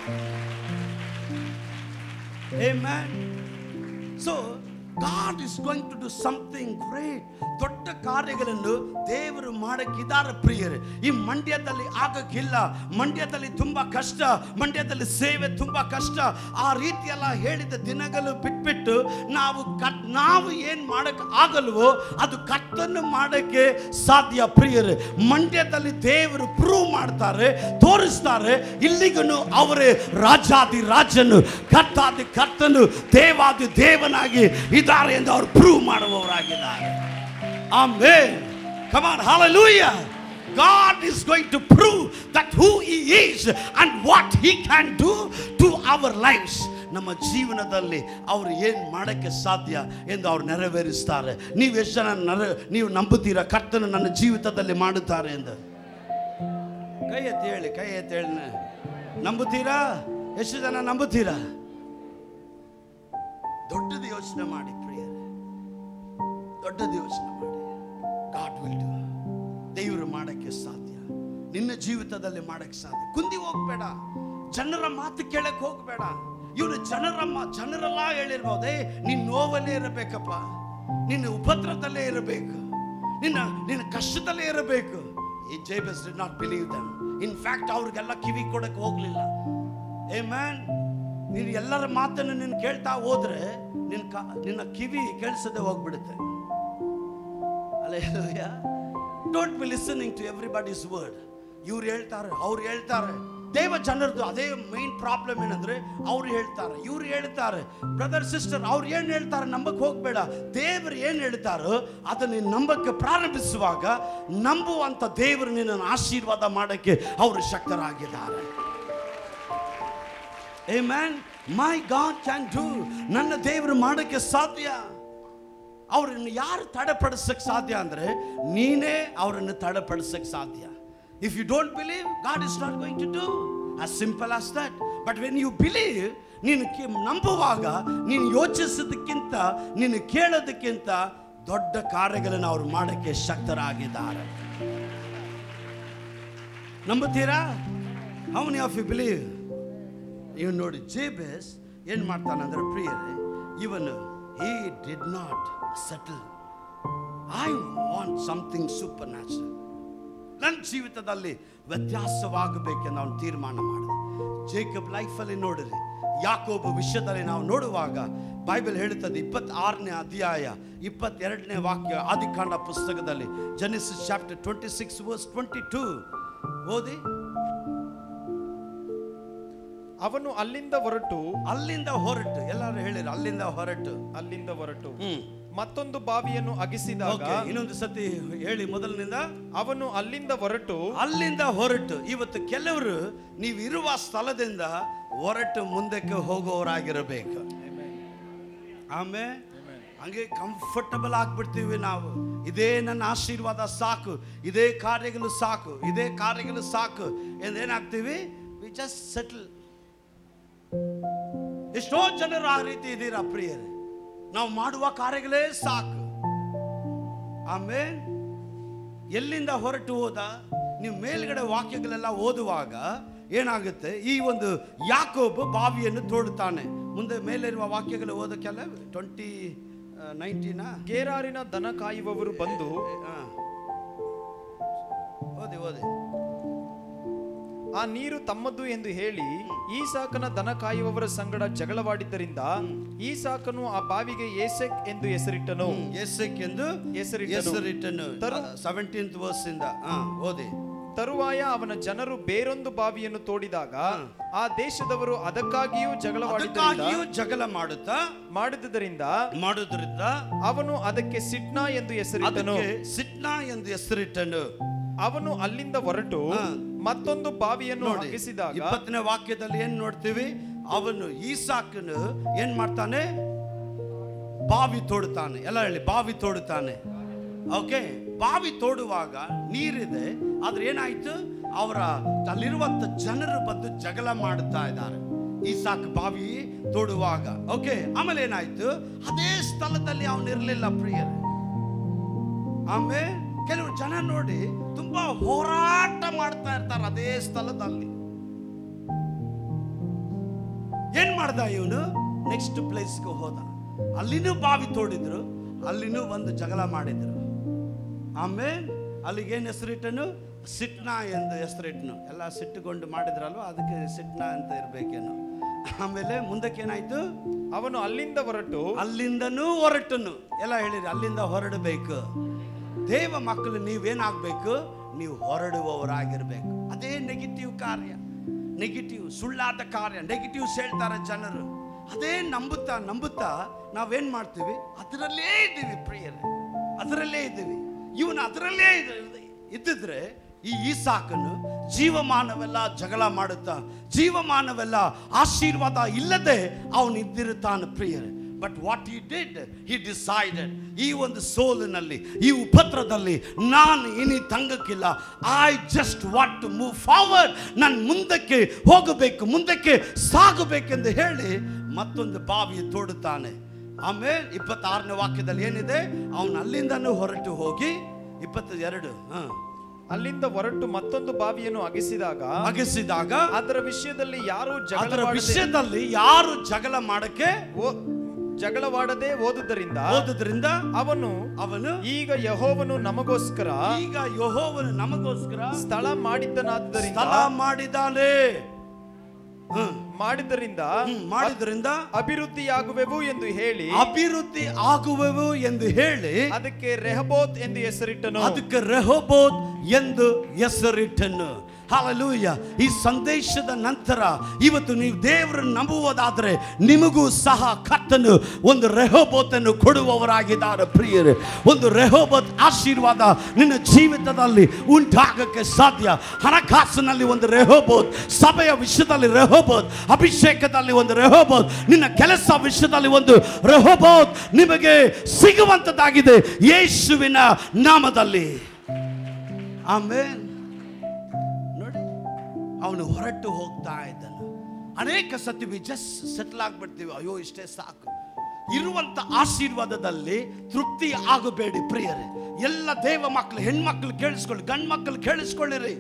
Amen. So, God is going to do something great. ದೊಡ್ಡ ಕಾರ್ಯಗಳನ್ನು ದೇವರು ಮಾಡಕ್ಕಿದ್ದಾರೆ ಪ್ರಿಯರೇ ಈ ಮಂಡ್ಯದಲ್ಲಿ ಆಗಕ್ಕಿಲ್ಲ ಮಂಡ್ಯದಲ್ಲಿ ತುಂಬಾ ಕಷ್ಟ ಮಂಡ್ಯದಲ್ಲಿ ಸೇವೆ ತುಂಬಾ ಕಷ್ಟ ಆ ರೀತಿಯೆಲ್ಲ ಹೇಳಿದ ದಿನಗಳು ಬಿಟ್ಬಿಟ್ಟು ನಾವು ಕಟ್ ನಾವು ಏನ್ ಮಾಡಕ್ ಆಗಲ್ವೋ ಅದು ಕರ್ತನ್ನು ಮಾಡಕ್ಕೆ ಸಾಧ್ಯ ಪ್ರಿಯರೇ ಮಂಡ್ಯದಲ್ಲಿ ದೇವರು ಪ್ರೂವ್ ಮಾಡ್ತಾರೆ ತೋರಿಸ್ತಾರೆ ಇಲ್ಲಿಗೂ ಅವರೇ ರಾಜಾದಿ ರಾಜನು ಕರ್ತಾದಿ ಕರ್ತನು ದೇವಾದಿ ದೇವನಾಗಿ ಇದ್ದಾರೆ ಎಂದು ಅವರು ಪ್ರೂವ್ ಮಾಡುವವರಾಗಿದ್ದಾರೆ ಆಮೇಲೆ Come on, hallelujah. God is going to prove that who He is and what He can do to our lives. ನಮ್ಮ ಜೀವನದಲ್ಲಿ ಅವರು ಏನು ಮಾಡೋಕ್ಕೆ ಸಾಧ್ಯ ಎಂದು ಅವ್ರು ನೆರವೇರಿಸ್ತಾರೆ ನೀವು ಎಷ್ಟು ಜನ ನರ ನೀವು ನಂಬುತ್ತೀರಾ ಕರ್ತನು ನನ್ನ ಜೀವಿತದಲ್ಲಿ ಮಾಡುತ್ತಾರೆ ಎಂದು ಕೈ ಎತ್ತಿ ಹೇಳಿ ಕೈ ಎತ್ತಿ ಹೇಳಿ ನಂಬುತ್ತೀರಾ ಎಷ್ಟು ಜನ ನಂಬುತ್ತೀರಾ ದೊಡ್ಡದು ಯೋಚನೆ ಮಾಡಿ ಪ್ರಿಯರೇ ದೊಡ್ಡದು ಯೋಚನೆ ಮಾಡಿ ಗಾಡ್ ವಿಲ್ ಡು ದೇವರು ಮಾಡಕ್ಕೆ ಸಾಧ್ಯ ನಿನ್ನ ಜೀವಿತದಲ್ಲಿ ಮಾಡಕ್ಕೆ ಸಾಧ್ಯ ಕುಂದಿ ಹೋಗ್ಬೇಡ ಜನರ ಮಾತು ಕೇಳಕ್ ಹೋಗ್ಬೇಡ ಇವನು ಜನರ ಮಾ ಜನರೆಲ್ಲ ಹೇಳಿರ್ಬೋದೇ ನೀನ್ ನೋವಲ್ಲೇ ಇರಬೇಕಪ್ಪ ನಿನ್ನ ಉಪದ್ರದಲ್ಲೇ ಇರಬೇಕು ನಿನ್ನ ನಿನ್ನ ಕಷ್ಟದಲ್ಲೇ ಇರಬೇಕು ಈ Jabez did not believe them in fact ಅವ್ರಿಗೆಲ್ಲ ಕಿವಿ ಕೊಡಕ್ಕೆ ಹೋಗ್ಲಿಲ್ಲ ಏ ಮ್ಯಾನ್ ನೀನು ಎಲ್ಲರ ಮಾತನ್ನು ನೀನು ಕೇಳ್ತಾ ಹೋದ್ರೆ ನಿನ್ನ ಕ ನಿನ್ನ ಕಿವಿ ಕೇಳಿಸದೆ ಹೋಗ್ಬಿಡುತ್ತೆ ಅಲ್ಲ don't be listening to everybody's word ಇವ್ರು ಹೇಳ್ತಾರೆ ಅವ್ರು ಹೇಳ್ತಾರೆ ದೇವ ಜನರದು ಅದೇ ಮೈನ್ ಪ್ರಾಬ್ಲಮ್ ಏನಂದ್ರೆ ಅವ್ರು ಹೇಳ್ತಾರೆ ಇವ್ರು ಹೇಳ್ತಾರೆ ಬ್ರದರ್ ಸಿಸ್ಟರ್ ಅವ್ರು ಏನು ಹೇಳ್ತಾರೆ ನಂಬಕ್ಕೆ ಹೋಗ್ಬೇಡ ದೇವರು ಏನು ಹೇಳ್ತಾರೋ ಅದನ್ನ ನೀನು ನಂಬಕ್ಕೆ ಪ್ರಾರಂಭಿಸುವಾಗ ನಂಬುವಂತ ದೇವರು ನಿನ್ನನ್ನು ಆಶೀರ್ವಾದ ಮಾಡಕ್ಕೆ ಅವರು ಶಕ್ತರಾಗಿದ್ದಾರೆ amen my God can do ನನ್ನ ದೇವರು ಮಾಡಕ್ಕೆ ಸಾಧ್ಯ ಅವರನ್ನು ಯಾರು ತಡೆಪಡಿಸಕ್ಕೆ ಸಾಧ್ಯ ಅಂದರೆ ನೀನೇ ಅವರನ್ನು ತಡೆಪಡಿಸಕ್ಕೆ ಸಾಧ್ಯ if you don't believe God is not going to do as simple as that but when you believe ನೀನು ಕಿ ನಂಬುವಾಗ ನೀನು ಯೋಚಿಸೋದಕ್ಕಿಂತ ನೀನು ಕೇಳೋದಕ್ಕಿಂತ ದೊಡ್ಡ ಕಾರ್ಯಗಳನ್ನು ಅವ್ರು ಮಾಡೋಕ್ಕೆ ಶಕ್ತರಾಗಿದ್ದಾರೆ ನಂಬುತ್ತೀರಾ how many of you believe ಇವ್ ನೋಡಿ ಜೇಬೆಸ್ ಏನು ಮಾಡ್ತಾನಂದ್ರೆ ಪ್ರಿಯರೇ ಇವನು he did not settle I want something supernatural ನನ್ನ ಜೀವಿತದಲ್ಲಿ ವ್ಯತ್ಯಾಸವಾಗಬೇಕೆಂದು ಅವನು ತೀರ್ಮಾನ ಮಾಡಿದ ಜೇಕಬ್ ಲೈಫಲ್ಲಿ ನೋಡಿರಿ ಯಾಕೋಬ ವಿಷಯದಲ್ಲಿ ನಾವು ನೋಡುವಾಗ ಬೈಬಲ್ ಹೇಳುತ್ತದೆ ಇಪ್ಪತ್ತಾರನೇ ಅಧ್ಯಾಯ ಇಪ್ಪತ್ತೆರಡನೇ ವಾಕ್ಯ ಆದಿಕಾಂಡ ಪುಸ್ತಕದಲ್ಲಿ Genesis chapter twenty six verse twenty two ಓದಿ ಅವನು ಅಲ್ಲಿಂದ ಹೊರಟು ಅಲ್ಲಿಂದ ಹೊರಟು ಎಲ್ಲರೂ ಹೇಳಿರು ಅಲ್ಲಿಂದ ಹೊರಟು ಅಲ್ಲಿಂದ ಹೊರಟು ಹ್ಮ್ ಮತ್ತೊಂದು ಬಾವಿಯನ್ನು ಅಗಿಸಿದಾಗ ಓಕೆ ಇನ್ನೊಂದು ಸತಿ ಹೇಳಿ ಮೊದಲಿನಿಂದ ಅವನು ಅಲ್ಲಿಂದ ಹೊರಟು ಅಲ್ಲಿಂದ ಹೊರಟು ಇವತ್ತು ಕೆಲವರು ನೀವು ಇರುವ ಸ್ಥಳದಿಂದ ಹೊರಟು ಮುಂದಕ್ಕೆ ಹೋಗೋರಾಗಿರಬೇಕು ಆಮೇಲೆ ಹಂಗೆ ಕಂಫರ್ಟಬಲ್ ಆಗ್ಬಿಡ್ತೀವಿ ನಾವು ಇದೇ ನನ್ನ ಆಶೀರ್ವಾದ ಸಾಕು ಇದೇ ಕಾರ್ಯಗಳು ಸಾಕು ಇದೇ ಕಾರ್ಯಗಳು ಸಾಕು ಏನಾಗ್ತೀವಿ ವಿ ಜಸ್ಟ್ ಸೆಟಲ್ ಎಷ್ಟೋ ಜನರು ಆ ರೀತಿ ಇದ್ದೀರಾ ಪ್ರಿಯರೇ ನಾವು ಮಾಡುವ ಕಾರ್ಯಗಳೇ ಸಾಕು ಆಮೇಲೆ ಎಲ್ಲಿಂದ ಹೊರಟು ಹೋದ ನೀವು ಮೇಲ್ಗಡೆ ವಾಕ್ಯಗಳೆಲ್ಲ ಓದುವಾಗ ಏನಾಗುತ್ತೆ ಈ ಒಂದು ಯಾಕೋಬ್ ಬಾವಿಯನ್ನು ತೋಡುತ್ತಾನೆ ಮುಂದೆ ಮೇಲಿರುವ ವಾಕ್ಯಗಳು ಓದಕ್ಕೆಲ್ಲ ಟ್ವೆಂಟಿ ನೈನ್ಟೀನಾ ಗೇರಾರಿನ ದನ ಕಾಯುವವರು ಬಂದು ಓದಿ ಓದಿ ಆ ನೀರು ತಮ್ಮದು ಎಂದು ಹೇಳಿ ಈ ಸಾಕನ ದನ ಕಾಯುವವರ ಸಂಗಡ ಜಗಳವಾಡಿದ್ದರಿಂದ ಈ ಸಾಕನು ಆ ಬಾವಿಗೆ ಏಸೆಕ್ ಎಂದು ಹೆಸರಿಟ್ಟನು ಎಸ್ಸೆಕ್ ಎಂದು ಹೆಸರಿಟ್ಟನು. ಹೆಸರಿಟ್ಟನು ತರು- ಸೆವೆಂಟೀನ್ತ್ ವರ್ಸ್ ಇಂದ ಹಾ ಓದಿ ತರುವಾಯ ಅವನ ಜನರು ಬೇರೊಂದು ಬಾವಿಯನ್ನು ತೋಡಿದಾಗ ಆ ದೇಶದವರು ಅದಕ್ಕಾಗಿಯೂ ಜಗಳವಾಡಿದ್ದರಿಂದ ಅದಕ್ಕಾಗಿಯೂ ಜಗಳ ಮಾಡುತ್ತಾ ಮಾಡಿದುದರಿಂದ ಮಾಡುವುದರಿಂದ ಅವನು ಅದಕ್ಕೆ ಸಿಟ್ನಾ ಎಂದು ಹೆಸರಿಟ್ಟನು ಅದಕ್ಕೆ ಸಿಟ್ನಾ ಎಂದು ಹೆಸರಿಟ್ಟನು ಅವನು ಅಲ್ಲಿಂದ ಹೊರಟು ಹಾ. ಮತ್ತೊಂದು ಬಾವಿಯನ್ನು ನೋಡಿ ಹಗಿಸಿದಾಗ ಇಪ್ಪತ್ತನೇ ವಾಕ್ಯದಲ್ಲಿ ಏನ್ ನೋಡ್ತೀವಿ ಅವನು ಈಸಾಕನು ಏನ್ ಮಾಡ್ತಾನೆ ಬಾವಿ ತೋಡುತ್ತಾನೆ ಎಲ್ಲ ಹೇಳಿ ಬಾವಿ ತೋಡುತ್ತಾನೆ ಓಕೆ ಬಾವಿ ತೋಡುವಾಗ ನೀರಿದೆ ಆದ್ರೆ ಏನಾಯ್ತು ಅವರ ಅಲ್ಲಿರುವಂತ ಜನರು ಬಂದು ಜಗಳ ಮಾಡುತ್ತಾ ಇದ್ದಾರೆ ಈಸಾಕ್ ಬಾವಿ ತೋಡುವಾಗ ಓಕೆ ಆಮೇಲೆ ಏನಾಯ್ತು ಅದೇ ಸ್ಥಳದಲ್ಲಿ ಅವನಿರಲಿಲ್ಲ ಪ್ರಿಯರೇ ಆಮೇಲೆ ಕೆಲವರು ಜನ ನೋಡಿ ತುಂಬಾ ಹೋರಾಟ ಮಾಡ್ತಾ ಇರ್ತಾರೆ ಅದೇ ಸ್ಥಳದಲ್ಲಿ ಏನ್ ಮಾಡ್ದ ಇವನು ನೆಕ್ಸ್ಟ್ ಪ್ಲೇಸ್ಗೆ ಹೋದ ಅಲ್ಲಿನೂ ಬಾವಿ ತೋಡಿದ್ರು ಅಲ್ಲಿನೂ ಒಂದು ಜಗಳ ಮಾಡಿದ್ರು ಆಮೇಲೆ ಅಲ್ಲಿಗೆ ಏನು ಹೆಸರಿಟ್ಟನು ಸಿಟ್ನಾ ಎಂದು ಹೆಸರಿಟ್ಟನು ಎಲ್ಲ ಸಿಟ್ಟುಕೊಂಡು ಮಾಡಿದ್ರಲ್ವ ಅದಕ್ಕೆ ಸಿಟ್ನಾ ಅಂತ ಇರ್ಬೇಕೇನು ಆಮೇಲೆ ಮುಂದಕ್ಕೆ ಏನಾಯ್ತು ಅವನು ಅಲ್ಲಿಂದ ಹೊರಟು ಅಲ್ಲಿಂದನೂ ಹೊರಟನು ಎಲ್ಲ ಹೇಳಿರಿ ಅಲ್ಲಿಂದ ಹೊರಡಬೇಕು ದೇವ ಮಕ್ಕಳು ನೀವೇನಾಗಬೇಕು ನೀವು ಹೊರಡುವವರಾಗಿರ್ಬೇಕು ಅದೇ ನೆಗೆಟಿವ್ ಕಾರ್ಯ ನೆಗೆಟಿವ್ ಸುಳ್ಳಾದ ಕಾರ್ಯ ನೆಗೆಟಿವ್ಸ್ ಹೇಳ್ತಾರೆ ಜನರು ಅದೇ ನಂಬುತ್ತಾ ನಂಬುತ್ತಾ ನಾವೇನ್ ಮಾಡ್ತೀವಿ ಅದರಲ್ಲೇ ಇದ್ದೀವಿ ಪ್ರಿಯರೇ ಅದರಲ್ಲೇ ಇದ್ದೀವಿ ಇವನು ಅದರಲ್ಲೇ ಇದ್ದ- ಇದ್ದಿದ್ರೆ ಈ ಈಸಾಕನು ಜೀವಮಾನವೆಲ್ಲ ಜಗಳ ಮಾಡುತ್ತಾ ಜೀವಮಾನವೆಲ್ಲ ಆಶೀರ್ವಾದ ಇಲ್ಲದೆ ಅವನು ಇದ್ದಿರುತ್ತಾನೆ ಪ್ರಿಯರೇ ಬಟ್ ವಾಟ್ ಈ ಡಿಡ್ ಹಿ ಡಿಸೈಡೆಡ್ ಈ ಒಂದು ಸೋಲಿನಲ್ಲಿ ಈ ಉಪತ್ರದಲ್ಲಿ ನಾನು ಇನಿ ತಂಗಕ್ಕಿಲ್ಲ I just want to move forward ನಾನು ಮುಂದಕ್ಕೆ ಹೋಗಬೇಕು ಮುಂದಕ್ಕೆ ಸಾಗಬೇಕೆಂದು ಹೇಳಿ ಮತ್ತೊಂದು ಬಾವಿ ತೋಡುತ್ತಾನೆ ಆಮೇಲೆ ಇಪ್ಪತ್ತಾರನೇ ವಾಕ್ಯದಲ್ಲಿ ಏನಿದೆ ಅವನು ಅಲ್ಲಿಂದನೂ ಹೊರಟು ಹೋಗಿ ಇಪ್ಪತ್ತ ಎರಡು ಹ ಅಲ್ಲಿಂದ ಹೊರಟು ಮತ್ತೊಂದು ಬಾವಿಯನ್ನು ಅಗಿಸಿದಾಗ ಅಗಿಸಿದಾಗ ಅದರ ವಿಷಯದಲ್ಲಿ ಯಾರು ಅದರ ಜಗಳವಾಡದೆ ವಿಷಯದಲ್ಲಿ ಯಾರು ಜಗಳ ಮಾಡಕ್ಕೆ ಓ- ಜಗಳವಾಡದೆ ಓದುದರಿಂದ ಹೋದ್ರಿಂದ ಅವನು ಅವನು ಈಗ ಯಹೋವನು ನಮಗೋಸ್ಕರ ಈಗ ಯಹೋವನು ನಮಗೋಸ್ಕರ ಸ್ಥಳ ಮಾಡಿದ್ದನಾದ್ದರಿಂದ ಸ್ಥಳ ಮಾಡಿದ್ದಾನೆ ಹ್ಮ್. ಮಾಡಿದ್ದರಿಂದ ಹ್ಮ್, ಮಾಡಿದ್ರಿಂದ ಅಭಿವೃದ್ಧಿಯಾಗುವೆವು ಎಂದು ಹೇಳಿ ಅಭಿವೃದ್ಧಿ ಆಗುವೆವು ಎಂದು ಹೇಳಿ ಅದಕ್ಕೆ ರೆಹಬೋತ್ ಎಂದು ಹೆಸರಿಟ್ಟನು ಅದಕ್ಕೆ ರೆಹೋಬೋತ್ ಎಂದು ಹೆಸರಿಟ್ಟನು ಹಾಲಲೂಯ ಈ ಸಂದೇಶದ ನಂತರ ಇವತ್ತು ನೀವು ದೇವರನ್ನು ನಂಬುವುದಾದರೆ ನಿಮಗೂ ಸಹ ಕರ್ತನು ಒಂದು ರೆಹೋಬೋತನ್ನು ಕೊಡುವವರಾಗಿದ್ದಾರೆ ಪ್ರಿಯರೇ ಒಂದು ರೆಹೋಬೋತ್ ಆಶೀರ್ವಾದ ನಿನ್ನ ಜೀವಿತದಲ್ಲಿ ಉಂಟಾಗಕ್ಕೆ ಸಾಧ್ಯ ಹಣಕಾಸಿನಲ್ಲಿ ಒಂದು ರೆಹೋಬೋತ್ ಸಭೆಯ ವಿಷಯದಲ್ಲಿ ರೆಹೋಬೋತ್ ಅಭಿಷೇಕದಲ್ಲಿ ಒಂದು ರೆಹೋಬೋತ್ ನಿನ್ನ ಕೆಲಸ ವಿಷಯದಲ್ಲಿ ಒಂದು ರೆಹೋಬೋತ್ ನಿಮಗೆ ಸಿಗುವಂತದ್ದಾಗಿದೆ ಯೇಸುವಿನ ನಾಮದಲ್ಲಿ ಆಮೇಲೆ ನೋಡಿ ಅವನು ಹೊರಟು ಹೋಗ್ತಾ ಇದ್ದನು ಅನೇಕ ಸತಿ ವಿ ಜಸ್ಟ್ ಸೆಟ್ಲ್ ಆಗ್ಬಿಡ್ತೀವಿ ಅಯ್ಯೋ ಇಷ್ಟೇ ಸಾಕು ಇರುವಂತ ಆಶೀರ್ವಾದದಲ್ಲಿ ತೃಪ್ತಿ ಆಗಬೇಡಿ ಪ್ರಿಯರೇ ಎಲ್ಲ ದೇವ ಮಕ್ಕಳು ಹೆಣ್ಮಕ್ಳು ಕೇಳಿಸ್ಕೊಳ್ಳಿ ಗಂಡು ಮಕ್ಕಳು ಕೇಳಿಸ್ಕೊಳ್ಳಿರಿ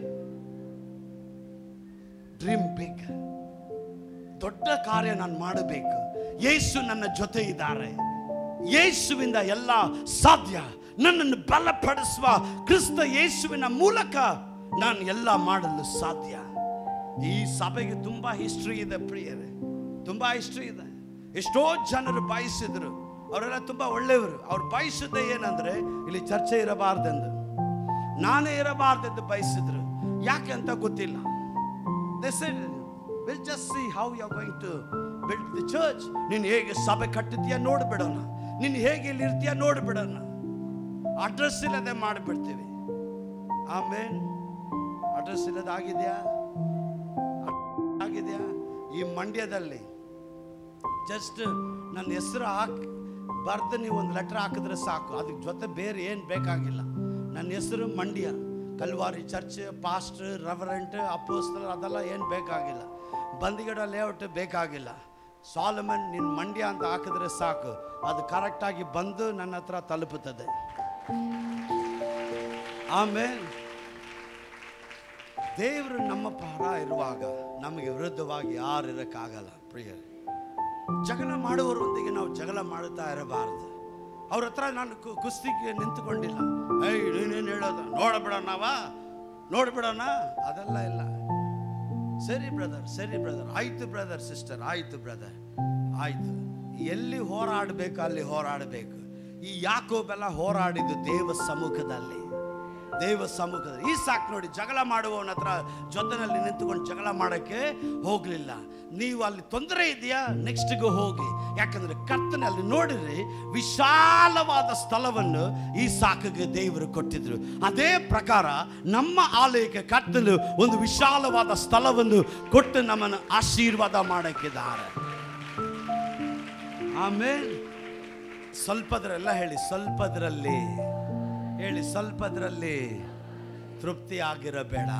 ಡ್ರೀಮ್ ಬಿಗ್ ದೊಡ್ಡ ಕಾರ್ಯ ನಾನು ಮಾಡಬೇಕು ಯೇಸು ನನ್ನ ಜೊತೆ ಇದ್ದಾರೆ ಯೇಸುವಿಂದ ಎಲ್ಲ ಸಾಧ್ಯ ನನ್ನನ್ನು ಬಲಪಡಿಸುವ ಕ್ರಿಸ್ತ ಯೇಸುವಿನ ಮೂಲಕ ನಾನು ಎಲ್ಲ ಮಾಡಲು ಸಾಧ್ಯ ಈ ಸಭೆಗೆ ತುಂಬಾ ಹಿಸ್ಟ್ರಿ ಇದೆ ಪ್ರಿಯರೇ ತುಂಬಾ ಹಿಸ್ಟ್ರಿ ಇದೆ ಎಷ್ಟೋ ಜನರು ಬಯಸಿದ್ರು ಅವರೆಲ್ಲ ತುಂಬಾ ಒಳ್ಳೆಯವರು ಅವ್ರು ಬಯಸಿದ್ದೆ ಏನಂದ್ರೆ ಇಲ್ಲಿ ಚರ್ಚೆ ಇರಬಾರ್ದೆಂದು ನಾನೇ ಇರಬಾರ್ದೆಂದು ಬಯಸಿದ್ರು ಯಾಕೆ ಅಂತ ಗೊತ್ತಿಲ್ಲ They said, we'll just see how you're going to build the church. ನೀನು ಹೇಗೆ ಸಭೆ ಕಟ್ಟುತ್ತೀಯ ನೋಡ್ಬಿಡೋಣ ನೀನು ಹೇಗೆ ಇಲ್ಲಿ ಇರ್ತೀಯ ನೋಡ್ಬಿಡೋಣ ಅಡ್ರೆಸ್ ಇಲ್ಲದೆ ಮಾಡಿಬಿಡ್ತೀವಿ ಆಮೇಲೆ ಅಡ್ರೆಸ್ ಇಲ್ಲದೆ ಆಗಿದೆಯಾ ಆಗಿದೆಯಾ ಈ ಮಂಡ್ಯದಲ್ಲಿ ಜಸ್ಟ್ ನನ್ನ ಹೆಸರು ಹಾಕಿ ಬರ್ದು ನೀವು ಒಂದು ಲೆಟರ್ ಹಾಕಿದ್ರೆ ಸಾಕು ಅದಕ್ಕೆ ಜೊತೆ ಬೇರೆ ಏನು ಬೇಕಾಗಿಲ್ಲ ನನ್ನ ಹೆಸರು Mandya Calvary church pastor reverend ಅಪೋಸ್ತರ್ ಅದೆಲ್ಲ ಏನು ಬೇಕಾಗಿಲ್ಲ ಬಂದಿಗಡ ಲೇಔಟ್ ಬೇಕಾಗಿಲ್ಲ ಸಾಲಮನ್ ನಿನ್ನ ಮಂಡ್ಯ ಅಂತ ಹಾಕಿದ್ರೆ ಸಾಕು ಅದು ಕರೆಕ್ಟಾಗಿ ಬಂದು ನನ್ನ ಹತ್ರ ತಲುಪುತ್ತದೆ ಆಮೇಲೆ ದೇವರು ನಮ್ಮ ಪರ ಇರುವಾಗ ನಮಗೆ ವಿರುದ್ಧವಾಗಿ ಯಾರು ಇರೋಕ್ಕಾಗಲ್ಲ ಪ್ರಿಯರೇ ಜಗಳ ಮಾಡುವವರೊಂದಿಗೆ ನಾವು ಜಗಳ ಮಾಡುತ್ತಾ ಇರಬಾರದು ಅವ್ರ ಹತ್ರ ನಾನು ಕು- ಕುಸ್ತಿಗೆ ನಿಂತುಕೊಂಡಿಲ್ಲ ಏಯ್ ನೀನೇನು ಹೇಳೋದು ನೋಡಬಿಡೋಣವ ನೋಡ್ಬಿಡೋಣ ಅದೆಲ್ಲ ಇಲ್ಲ ಸರಿ ಬ್ರದರ್ ಸರಿ ಬ್ರದರ್ ಆಯ್ತು ಬ್ರದರ್ ಸಿಸ್ಟರ್ ಆಯ್ತು ಬ್ರದರ್ ಆಯ್ತು ಎಲ್ಲಿ ಹೋರಾಡಬೇಕು ಅಲ್ಲಿ ಹೋರಾಡಬೇಕು ಈ ಯಾಕೋಬೆಲ್ಲ ಹೋರಾಡಿದ್ದು ದೇವ ಸಮ್ಮುಖದಲ್ಲಿ ದೇವ ಸಮ್ಮುಖದಲ್ಲಿ ಈ ಸಾಕು ನೋಡಿ ಜಗಳ ಮಾಡುವವನ ಹತ್ರ ಜೊತೆನಲ್ಲಿ ನಿಂತುಕೊಂಡು ಜಗಳ ಮಾಡೋಕ್ಕೆ ಹೋಗಲಿಲ್ಲ ನೀವು ಅಲ್ಲಿ ತೊಂದರೆ ಇದೆಯಾ ನೆಕ್ಸ್ಟ್ಗೂ ಹೋಗಿ ಯಾಕಂದ್ರೆ ಕರ್ತನೆ ಅಲ್ಲಿ ನೋಡಿರಿ ವಿಶಾಲವಾದ ಸ್ಥಳವನ್ನು ಈ ಸಾಕಿಗೆ ದೇವರು ಕೊಟ್ಟಿದ್ರು ಅದೇ ಪ್ರಕಾರ ನಮ್ಮ ಆಲಯಕ್ಕೆ ಕರ್ತನು ಒಂದು ವಿಶಾಲವಾದ ಸ್ಥಳವನ್ನು ಕೊಟ್ಟು ನಮ್ಮನ್ನು ಆಶೀರ್ವಾದ ಮಾಡಕ್ಕಿದ್ದಾರೆ ಆಮೇಲೆ ಸ್ವಲ್ಪದ್ರೆಲ್ಲ ಹೇಳಿ ಸ್ವಲ್ಪದ್ರಲ್ಲಿ ಹೇಳಿ ಸ್ವಲ್ಪದ್ರಲ್ಲಿ ತೃಪ್ತಿ ಆಗಿರಬೇಡ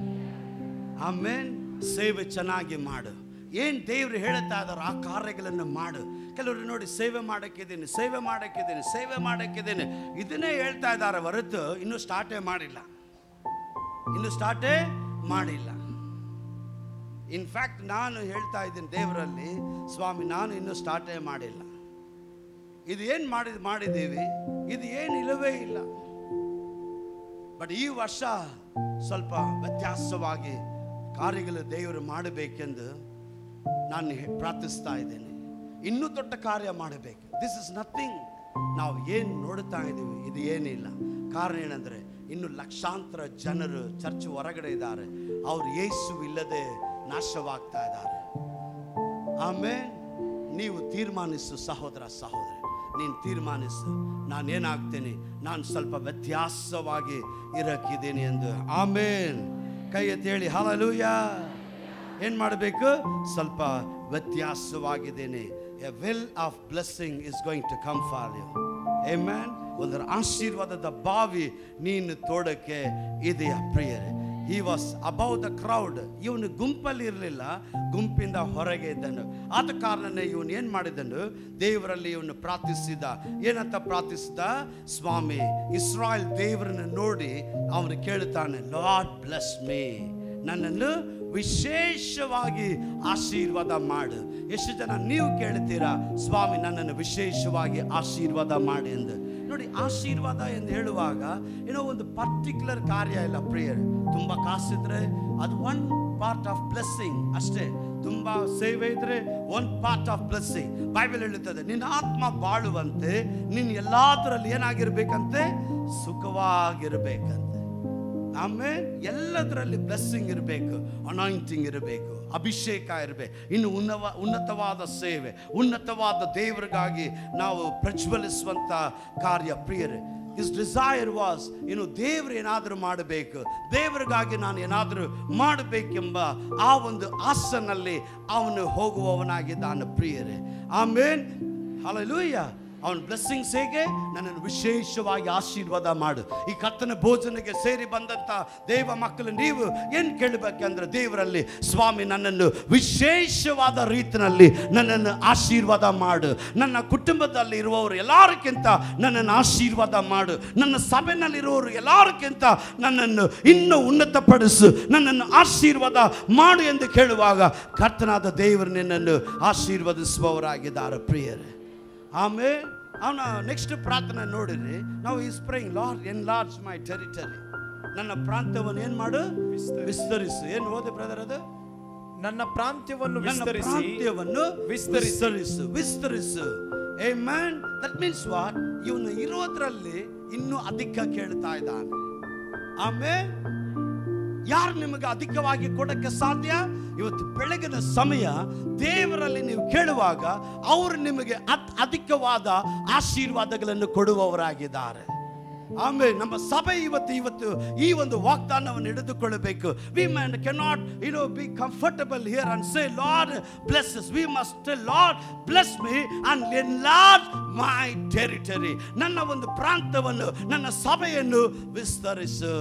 ಆಮೇಲೆ ಸೇವೆ ಚೆನ್ನಾಗಿ ಮಾಡು ಏನು ದೇವ್ರು ಹೇಳ್ತಾ ಇದಾರೋ ಆ ಕಾರ್ಯಗಳನ್ನು ಮಾಡು ಕೆಲವರು ನೋಡಿ ಸೇವೆ ಮಾಡಕ್ಕಿದ್ದೀನಿ ಸೇವೆ ಮಾಡಕ್ಕಿದ್ದೀನಿ ಸೇವೆ ಮಾಡಕ್ಕಿದ್ದೀನಿ ಇದನ್ನೇ ಹೇಳ್ತಾ ಇದ್ದಾರೆ ಹೊರತು ಇನ್ನೂ ಸ್ಟಾರ್ಟೇ ಮಾಡಿಲ್ಲ ಇನ್ನು ಸ್ಟಾರ್ಟೇ ಮಾಡಿಲ್ಲ ಇನ್ಫ್ಯಾಕ್ಟ್ ನಾನು ಹೇಳ್ತಾ ಇದ್ದೀನಿ ದೇವರಲ್ಲಿ ಸ್ವಾಮಿ ನಾನು ಇನ್ನೂ ಸ್ಟಾರ್ಟೇ ಮಾಡಿಲ್ಲ ಇದು ಏನು ಮಾಡಿ ಮಾಡಿದ್ದೀವಿ ಇದು ಏನು ಇಲ್ಲವೇ ಇಲ್ಲ ಬಟ್ ಈ ವರ್ಷ ಸ್ವಲ್ಪ ವ್ಯತ್ಯಾಸವಾಗಿ ಕಾರ್ಯಗಳು ದೇವರು ಮಾಡಬೇಕೆಂದು ನಾನು ಹೆ- ಪ್ರಾರ್ಥಿಸ್ತಾ ಇದ್ದೇನೆ ಇನ್ನೂ ದೊಡ್ಡ ಕಾರ್ಯ ಮಾಡಬೇಕು ದಿಸ್ ಇಸ್ ನಥಿಂಗ್ ನಾವು ಏನು ನೋಡ್ತಾ ಇದ್ದೀವಿ ಇದು ಏನಿಲ್ಲ ಕಾರಣ ಏನಂದರೆ ಇನ್ನು ಲಕ್ಷಾಂತರ ಜನರು ಚರ್ಚ್ ಹೊರಗಡೆ ಇದ್ದಾರೆ ಅವ್ರು ಯೇಸು ಇಲ್ಲದೆ ನಾಶವಾಗ್ತಾ ಇದ್ದಾರೆ ಆಮೇಲೆ ನೀವು ತೀರ್ಮಾನಿಸು ಸಹೋದರ ಸಹೋದರಿ ನೀನು ತೀರ್ಮಾನಿಸು ನಾನೇನಾಗ್ತೇನೆ ನಾನು ಸ್ವಲ್ಪ ವ್ಯತ್ಯಾಸವಾಗಿ ಇರಕ್ಕಿದ್ದೀನಿ ಎಂದು ಆಮೇನ್ ಕೈ ಎತ್ತಿ ಹೇಳಿ ಹಾಲಲೂಯ ಏನು ಮಾಡಬೇಕು ಸ್ವಲ್ಪ ವ್ಯತ್ಯಾಸವಾಗಿದ್ದೇನೆ a well of blessing is going to come for you man ಒಂದರ ಆಶೀರ್ವಾದದ ಬಾವಿ ನೀನು ತೋಡಕ್ಕೆ ಇದೆಯಾ ಪ್ರಿಯರೇ he was above the crowd ಇವನು ಗುಂಪಲ್ಲಿ ಇರಲಿಲ್ಲ ಗುಂಪಿಂದ ಹೊರಗೆ ಇದ್ದನು ಆದ ಕಾರಣನೇ ಇವನು ಏನು ಮಾಡಿದನು ದೇವರಲ್ಲಿ ಇವನು ಪ್ರಾರ್ಥಿಸಿದ ಏನಂತ ಪ್ರಾರ್ಥಿಸಿದ ಸ್ವಾಮಿ ಇಸ್ರಾಯಲ್ ದೇವರನ್ನು ನೋಡಿ ಅವನು ಕೇಳುತ್ತಾನೆ ಲಾರ್ಡ್ ಬ್ಲೆಸ್ ಮೀ ನನ್ನನ್ನು ವಿಶೇಷವಾಗಿ ಆಶೀರ್ವಾದ ಮಾಡು ಎಷ್ಟು ಜನ ನೀವು ಕೇಳ್ತೀರಾ ಸ್ವಾಮಿ ನನ್ನನ್ನು ವಿಶೇಷವಾಗಿ ಆಶೀರ್ವಾದ ಮಾಡಿ ಎಂದು ನೋಡಿ ಆಶೀರ್ವಾದ ಎಂದು ಹೇಳುವಾಗ ಏನೋ ಒಂದು ಪರ್ಟಿಕ್ಯುಲರ್ ಕಾರ್ಯ ಇಲ್ಲ ಪ್ರೇಯರ್ ತುಂಬ ಕಾಸಿದ್ರೆ ಅದು ಒನ್ ಪಾರ್ಟ್ ಆಫ್ ಬ್ಲೆಸ್ಸಿಂಗ್ ಅಷ್ಟೇ ತುಂಬಾ ಸೇವೆ ಇದ್ರೆ one part of blessing Bible ಹೇಳುತ್ತದೆ ನಿನ್ನ ಆತ್ಮ ಬಾಳುವಂತೆ ನೀನು ಎಲ್ಲದರಲ್ಲಿ ಏನಾಗಿರ್ಬೇಕಂತೆ ಸುಖವಾಗಿರ್ಬೇಕಂತೆ ಆಮೇಲೆ ಎಲ್ಲದರಲ್ಲಿ ಬ್ಲೆಸ್ಸಿಂಗ್ ಇರಬೇಕು ಅನಾಯಿಂಟಿಂಗ್ ಇರಬೇಕು ಅಭಿಷೇಕ ಇರಬೇಕು ಇನ್ನು ಉನ್ನವ ಉನ್ನತವಾದ ಸೇವೆ ಉನ್ನತವಾದ ದೇವರಿಗಾಗಿ ನಾವು ಪ್ರಜ್ವಲಿಸುವಂಥ ಕಾರ್ಯ ಪ್ರಿಯರೇ ಇಸ್ ಡಿಸೈರ್ ವಾಸ್ ಇನ್ನು ದೇವರು ಏನಾದರೂ ಮಾಡಬೇಕು ದೇವರಿಗಾಗಿ ನಾನು ಏನಾದರೂ ಮಾಡಬೇಕೆಂಬ ಆ ಒಂದು ಆಸನಲ್ಲಿ ಅವನು ಹೋಗುವವನಾಗಿದ್ದಾನೆ ಪ್ರಿಯರೇ ಆಮೇಲೆ ಹಲಲೂಯ್ಯ ಅವನ ಬ್ಲೆಸ್ಸಿಂಗ್ಸ್ ಹೇಗೆ ನನ್ನನ್ನು ವಿಶೇಷವಾಗಿ ಆಶೀರ್ವಾದ ಮಾಡು ಈ ಕರ್ತನ ಭೋಜನಕ್ಕೆ ಸೇರಿ ಬಂದಂಥ ದೇವ ಮಕ್ಕಳು ನೀವು ಏನು ಕೇಳಬೇಕಂದ್ರೆ ದೇವರಲ್ಲಿ ಸ್ವಾಮಿ ನನ್ನನ್ನು ವಿಶೇಷವಾದ ರೀತಿಯಲ್ಲಿ ನನ್ನನ್ನು ಆಶೀರ್ವಾದ ಮಾಡು ನನ್ನ ಕುಟುಂಬದಲ್ಲಿ ಇರುವವರು ಎಲ್ಲರಿಗಿಂತ ನನ್ನನ್ನು ಆಶೀರ್ವಾದ ಮಾಡು ನನ್ನ ಸಭೆನಲ್ಲಿರುವವರು ಎಲ್ಲರಿಗಿಂತ ನನ್ನನ್ನು ಇನ್ನೂ ಉನ್ನತಪಡಿಸು ನನ್ನನ್ನು ಆಶೀರ್ವಾದ ಮಾಡು ಎಂದು ಕೇಳುವಾಗ ಕರ್ತನಾದ ದೇವರು ನಿನ್ನನ್ನು ಆಶೀರ್ವದಿಸುವವರಾಗಿದ್ದಾರೆ ಪ್ರಿಯರೇ ಆಮೇಲೆ ಅವನ ನೆಕ್ಸ್ಟ್ ಪ್ರಾರ್ಥನೆ ನೋಡಿರಿ ನಾವು ಈ spring Lord enlarge my territory ನನ್ನ ಪ್ರಾಂತ್ಯವನ್ನು ಏನು ಮಾಡು ವಿಸ್ತರಿಸು ಏನು ಓದಿ ಬ್ರದರ್ ಅದು ನನ್ನ ಪ್ರಾಂತ್ಯವನ್ನು ನನ್ನ ವಿಸ್ತರಿಸಿ ಪ್ರಾಂತ್ಯವನ್ನು ವಿಸ್ತರಿಸಿ. ವಿಸ್ತರಿಸು ವಿಸ್ತರಿಸು ಏ ಮ್ಯಾನ್ ದಟ್ ಮೀನ್ಸ್ ವಾಟ್ ಇವನು ಇರೋದ್ರಲ್ಲಿ ಇನ್ನೂ ಅಧಿಕ ಕೇಳ್ತಾ ಇದ್ದಾನೆ ಆಮೇಲೆ ಯಾರು ನಿಮಗೆ ಅಧಿಕವಾಗಿ ಕೊಡಕ್ಕೆ ಸಾಧ್ಯ ಇವತ್ತು ಬೆಳಗಿನ ಸಮಯ ದೇವರಲ್ಲಿ ನೀವು ಕೇಳುವಾಗ ಅವರು ನಿಮಗೆ ಅತ್ ಅಧಿಕವಾದ ಆಶೀರ್ವಾದಗಳನ್ನು ಕೊಡುವವರಾಗಿದ್ದಾರೆ ಆಮೇಲೆ ನಮ್ಮ ಸಭೆ ಇವತ್ತು ಇವತ್ತು ಈ ಒಂದು ವಾಗ್ದಾನವನ್ನು ಹಿಡಿದುಕೊಳ್ಳಬೇಕು we man cannot you know be comfortable here and say Lord blesses we must Lord bless me and enlarge my territory ನನ್ನ ಒಂದು ಪ್ರಾಂತವನ್ನು ನನ್ನ ಸಭೆಯನ್ನು ವಿಸ್ತರಿಸು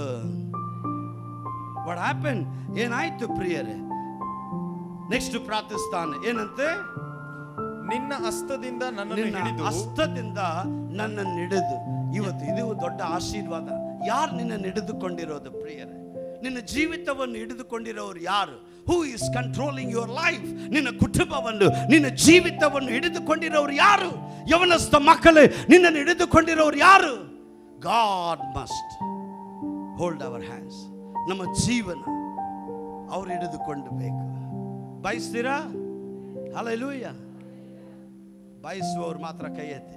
ವಾಟ್ ಹ್ಯಾಪನ್ ಏನಾಯ್ತು ಪ್ರಿಯರೇ ನೆಕ್ಸ್ಟ್ ಪ್ರಾರ್ಥಿಸ್ತಾನೆ ಏನಂತೆ ನಿನ್ನ ಹಸ್ತದಿಂದ ನನ್ನನ್ನು ನಿನ್ನ ಹಿಡಿದು ಹಸ್ತದಿಂದ ನನ್ನನ್ನು ಹಿಡಿದು ಇವತ್ತು ಇದು ದೊಡ್ಡ ಆಶೀರ್ವಾದ ಯಾರು ನಿನ್ನ ಹಿಡಿದುಕೊಂಡಿರೋದು ಪ್ರಿಯರೇ ನಿನ್ನ ಜೀವಿತವನ್ನು ಹಿಡಿದುಕೊಂಡಿರೋರು ಯಾರು who is controlling your life ನಿನ್ನ ಕುಟುಂಬವನ್ನು ನಿನ್ನ ಜೀವಿತವನ್ನು ಹಿಡಿದುಕೊಂಡಿರೋರು ಯಾರು ಯವನಸ್ಥ ಮಕ್ಕಳೇ ನಿನ್ನನ್ನು ಹಿಡಿದುಕೊಂಡಿರೋರು ಯಾರು God must hold our hands ನಮ್ಮ ಜೀವನ ಅವ್ರು ಹಿಡಿದುಕೊಂಡು ಬೇಕು ಬಯಸ್ತೀರಾ ಹಲಲೂಯ ಬಯಸುವವ್ರು ಮಾತ್ರ ಕೈ ಎತ್ತಿ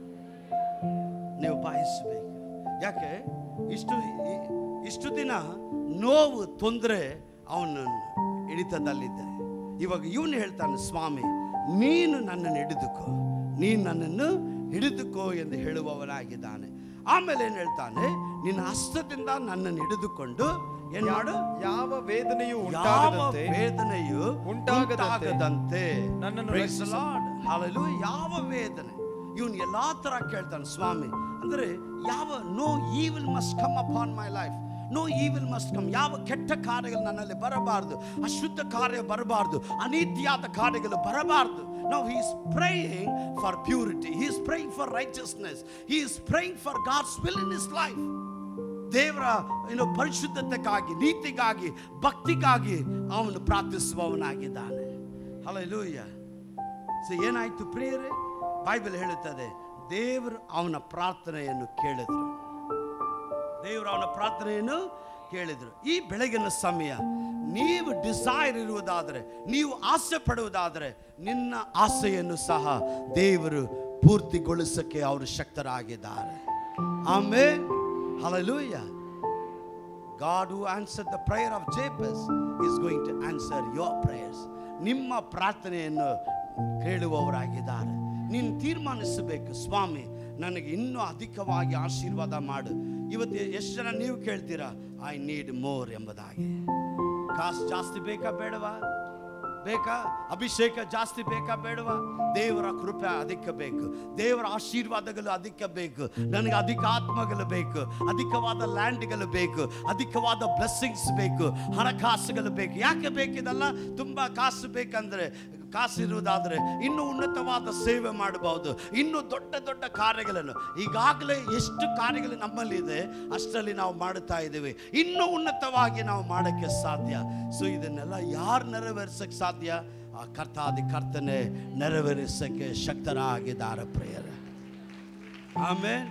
ನೀವು ಬಾಯಿಸಬೇಕು ಯಾಕೆ ಇಷ್ಟು ಇ- ಇಷ್ಟು ದಿನ ನೋವು ತೊಂದರೆ ಅವನ ಹಿಡಿತದಲ್ಲಿದ್ದೆ ಇವಾಗ ಇವನು ಹೇಳ್ತಾನೆ ಸ್ವಾಮಿ ನೀನು ನನ್ನನ್ನು ಹಿಡಿದುಕೋ ನೀನು ನನ್ನನ್ನು ಹಿಡಿದುಕೋ ಎಂದು ಹೇಳುವವನಾಗಿದ್ದಾನೆ ಆಮೇಲೆ ಏನು ಹೇಳ್ತಾನೆ ನಿನ್ನ ಹಸ್ತದಿಂದ ನನ್ನನ್ನು ಹಿಡಿದುಕೊಂಡು ಏನು ಮಾಡು ಯಾವ ವೇದನೆಯು ಯಾವ ಉಂಟಾಗದಂತೆ ವೇದನೆಯು ಉಂಟಾಗದಂತೆ ಉಂಟಾಗದಂತೆ ನನ್ನನ್ನು Praise the ರಕ್ಷಿಸು. Lord. Hallelujah. ಯಾವ ವೇದನೆ ಇವನು ಎಲ್ಲಾ ತರ ಕೇಳ್ತಾನೆ ಸ್ವಾಮಿ ಅಂದ್ರೆ ಯಾವ no evil must come upon my life no evil must come ಯಾವ ಕೆಟ್ಟ ಕಾರ್ಯಗಳು ನನ್ನಲ್ಲಿ ಬರಬಾರದು ಅಶುದ್ಧ ಕಾರ್ಯ ಬರಬಾರದು ಅನೀತಿಯಾದ ಕಾರ್ಯಗಳು ಬರಬಾರದು ನಾವು he is praying for purity he is praying for righteousness he is praying for God's will in his life ದೇವರ ಏನು ಪರಿಶುದ್ಧತೆಗಾಗಿ ನೀತಿಗಾಗಿ ಭಕ್ತಿಗಾಗಿ ಅವನು ಪ್ರಾರ್ಥಿಸುವವನಾಗಿದ್ದಾನೆ ಹಲೋ ಸೊ ಏನಾಯ್ತು ಪ್ರಿಯರೇ ಬೈಬಲ್ ಹೇಳುತ್ತದೆ ದೇವರು ಅವನ ಪ್ರಾರ್ಥನೆಯನ್ನು ಕೇಳಿದ್ರು ದೇವರು ಅವನ ಪ್ರಾರ್ಥನೆಯನ್ನು ಕೇಳಿದ್ರು ಈ ಬೆಳಗಿನ ಸಮಯ ನೀವು ಡಿಸೈರ್ ಇರುವುದಾದರೆ ನೀವು ಆಸೆ ಪಡುವುದಾದರೆ ನಿನ್ನ ಆಸೆಯನ್ನು ಸಹ ದೇವರು ಪೂರ್ತಿಗೊಳಿಸಕ್ಕೆ ಅವರು ಶಕ್ತರಾಗಿದ್ದಾರೆ ಆಮೇಲೆ Hallelujah. God who answered the prayer of Jabez is going to answer your prayers. ನಿಮ್ಮ ಪ್ರಾರ್ಥನೆಯನ್ನು ಕೇಳುವವರಾಗಿದ್ದಾರೆ ನೀನು ತೀರ್ಮಾನಿಸಬೇಕು ಸ್ವಾಮಿ ನನಗೆ ಇನ್ನೂ ಅಧಿಕವಾಗಿ ಆಶೀರ್ವಾದ ಮಾಡು ಇವತ್ತು ಎಷ್ಟು ಜನ ನೀವು ಕೇಳ್ತೀರಾ ಐ ನೀಡ್ ಮೋರ್ ಎಂಬುದಾಗಿ ಕಾಸು ಜಾಸ್ತಿ ಬೇಕಾ ಬೇಡವಾ ಬೇಕಾ ಅಭಿಷೇಕ ಜಾಸ್ತಿ ಬೇಕಾ ಬೇಡವಾ ದೇವರ ಕೃಪೆ ಅದಕ್ಕೆ ಬೇಕು ದೇವರ ಆಶೀರ್ವಾದಗಳು ಅದಕ್ಕೆ ಬೇಕು ನನಗೆ ಅಧಿಕ ಆತ್ಮಗಳು ಬೇಕು ಅಧಿಕವಾದ ಲ್ಯಾಂಡ್ಗಳು ಬೇಕು ಅಧಿಕವಾದ ಬ್ಲೆಸ್ಸಿಂಗ್ಸ್ ಬೇಕು ಹಣಕಾಸುಗಳು ಬೇಕು ಯಾಕೆ ಬೇಕಿದಲ್ಲ ತುಂಬ ಕಾಸು ಬೇಕಂದ್ರೆ ಕಾಸು ಇರುವುದಾದರೆ ಇನ್ನೂ ಉನ್ನತವಾದ ಸೇವೆ ಮಾಡಬಹುದು ಇನ್ನೂ ದೊಡ್ಡ ದೊಡ್ಡ ಕಾರ್ಯಗಳನ್ನು ಈಗಾಗಲೇ ಎಷ್ಟು ಕಾರ್ಯಗಳು ನಮ್ಮಲ್ಲಿದೆ ಅಷ್ಟರಲ್ಲಿ ನಾವು ಮಾಡುತ್ತಾ ಇದ್ದೇವೆ ಇನ್ನೂ ಉನ್ನತವಾಗಿ ನಾವು ಮಾಡೋಕ್ಕೆ ಸಾಧ್ಯ ಸೊ ಇದನ್ನೆಲ್ಲ ಯಾರು ನೆರವೇರಿಸಕ್ಕೆ ಸಾಧ್ಯ ಆ ಕರ್ತಾದಿ ಕರ್ತನೆ ನೆರವೇರಿಸಕ್ಕೆ ಶಕ್ತರಾಗಿದ್ದಾರೆ ಪ್ರೇಯರ್ ಆಮೇಲೆ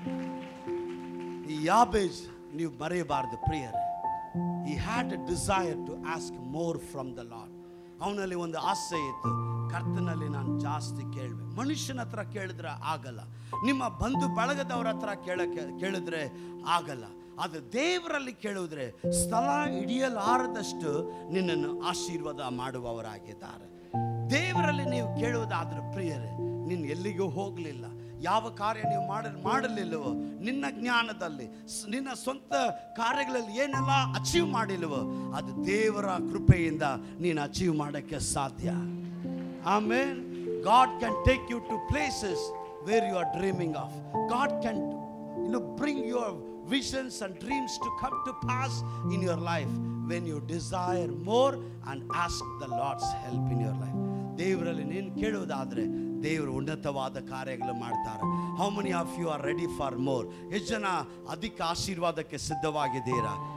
ಈ ಯಾಬೇಜ್ ನೀವು ಮರೆಯಬಾರದು ಪ್ರಿಯರೇ he had a desire to ask more from the Lord ಅವನಲ್ಲಿ ಒಂದು ಆಸೆ ಇತ್ತು ಕರ್ತನಲ್ಲಿ ನಾನು ಜಾಸ್ತಿ ಕೇಳಬೇಕು ಮನುಷ್ಯನ ಹತ್ರ ಕೇಳಿದ್ರೆ ಆಗಲ್ಲ ನಿಮ್ಮ ಬಂಧು ಬಳಗದವ್ರ ಹತ್ರ ಕೇಳಕ್ಕೆ ಕೇಳಿದ್ರೆ ಆಗಲ್ಲ ಅದು ದೇವರಲ್ಲಿ ಕೇಳಿದ್ರೆ ಸ್ಥಳ ಹಿಡಿಯಲಾರದಷ್ಟು ನಿನ್ನನ್ನು ಆಶೀರ್ವಾದ ಮಾಡುವವರಾಗಿದ್ದಾರೆ ದೇವರಲ್ಲಿ ನೀವು ಕೇಳುವುದಾದ್ರೆ ಪ್ರಿಯರೇ ನೀನು ಎಲ್ಲಿಗೂ ಹೋಗಲಿಲ್ಲ ಯಾವ ಕಾರ್ಯ ನೀವು ಮಾಡ ಮಾಡಲಿಲ್ಲವೋ ನಿನ್ನ ಜ್ಞಾನದಲ್ಲಿ ಸ್- ನಿನ್ನ ಸ್ವಂತ ಕಾರ್ಯಗಳಲ್ಲಿ ಏನೆಲ್ಲ ಅಚೀವ್ ಮಾಡಿಲ್ವೋ ಅದು ದೇವರ ಕೃಪೆಯಿಂದ ನೀನು ಅಚೀವ್ ಮಾಡೋಕ್ಕೆ ಸಾಧ್ಯ ಆಮೇಲೆ God can take you to places where you are dreaming of God can you know bring your visions and dreams to come to pass in your life when you desire more and ask the lord's help in your life ದೇವರಲ್ಲಿ ನೀನು ಕೇಳುವುದಾದ್ರೆ ದೇವರು ಉನ್ನತವಾದ ಕಾರ್ಯಗಳು ಮಾಡ್ತಾರೆ how many of you are ready for more ಎಷ್ಟು ಜನ ಅಧಿಕ ಆಶೀರ್ವಾದಕ್ಕೆ ಸಿದ್ಧವಾಗಿದ್ದೀರಾ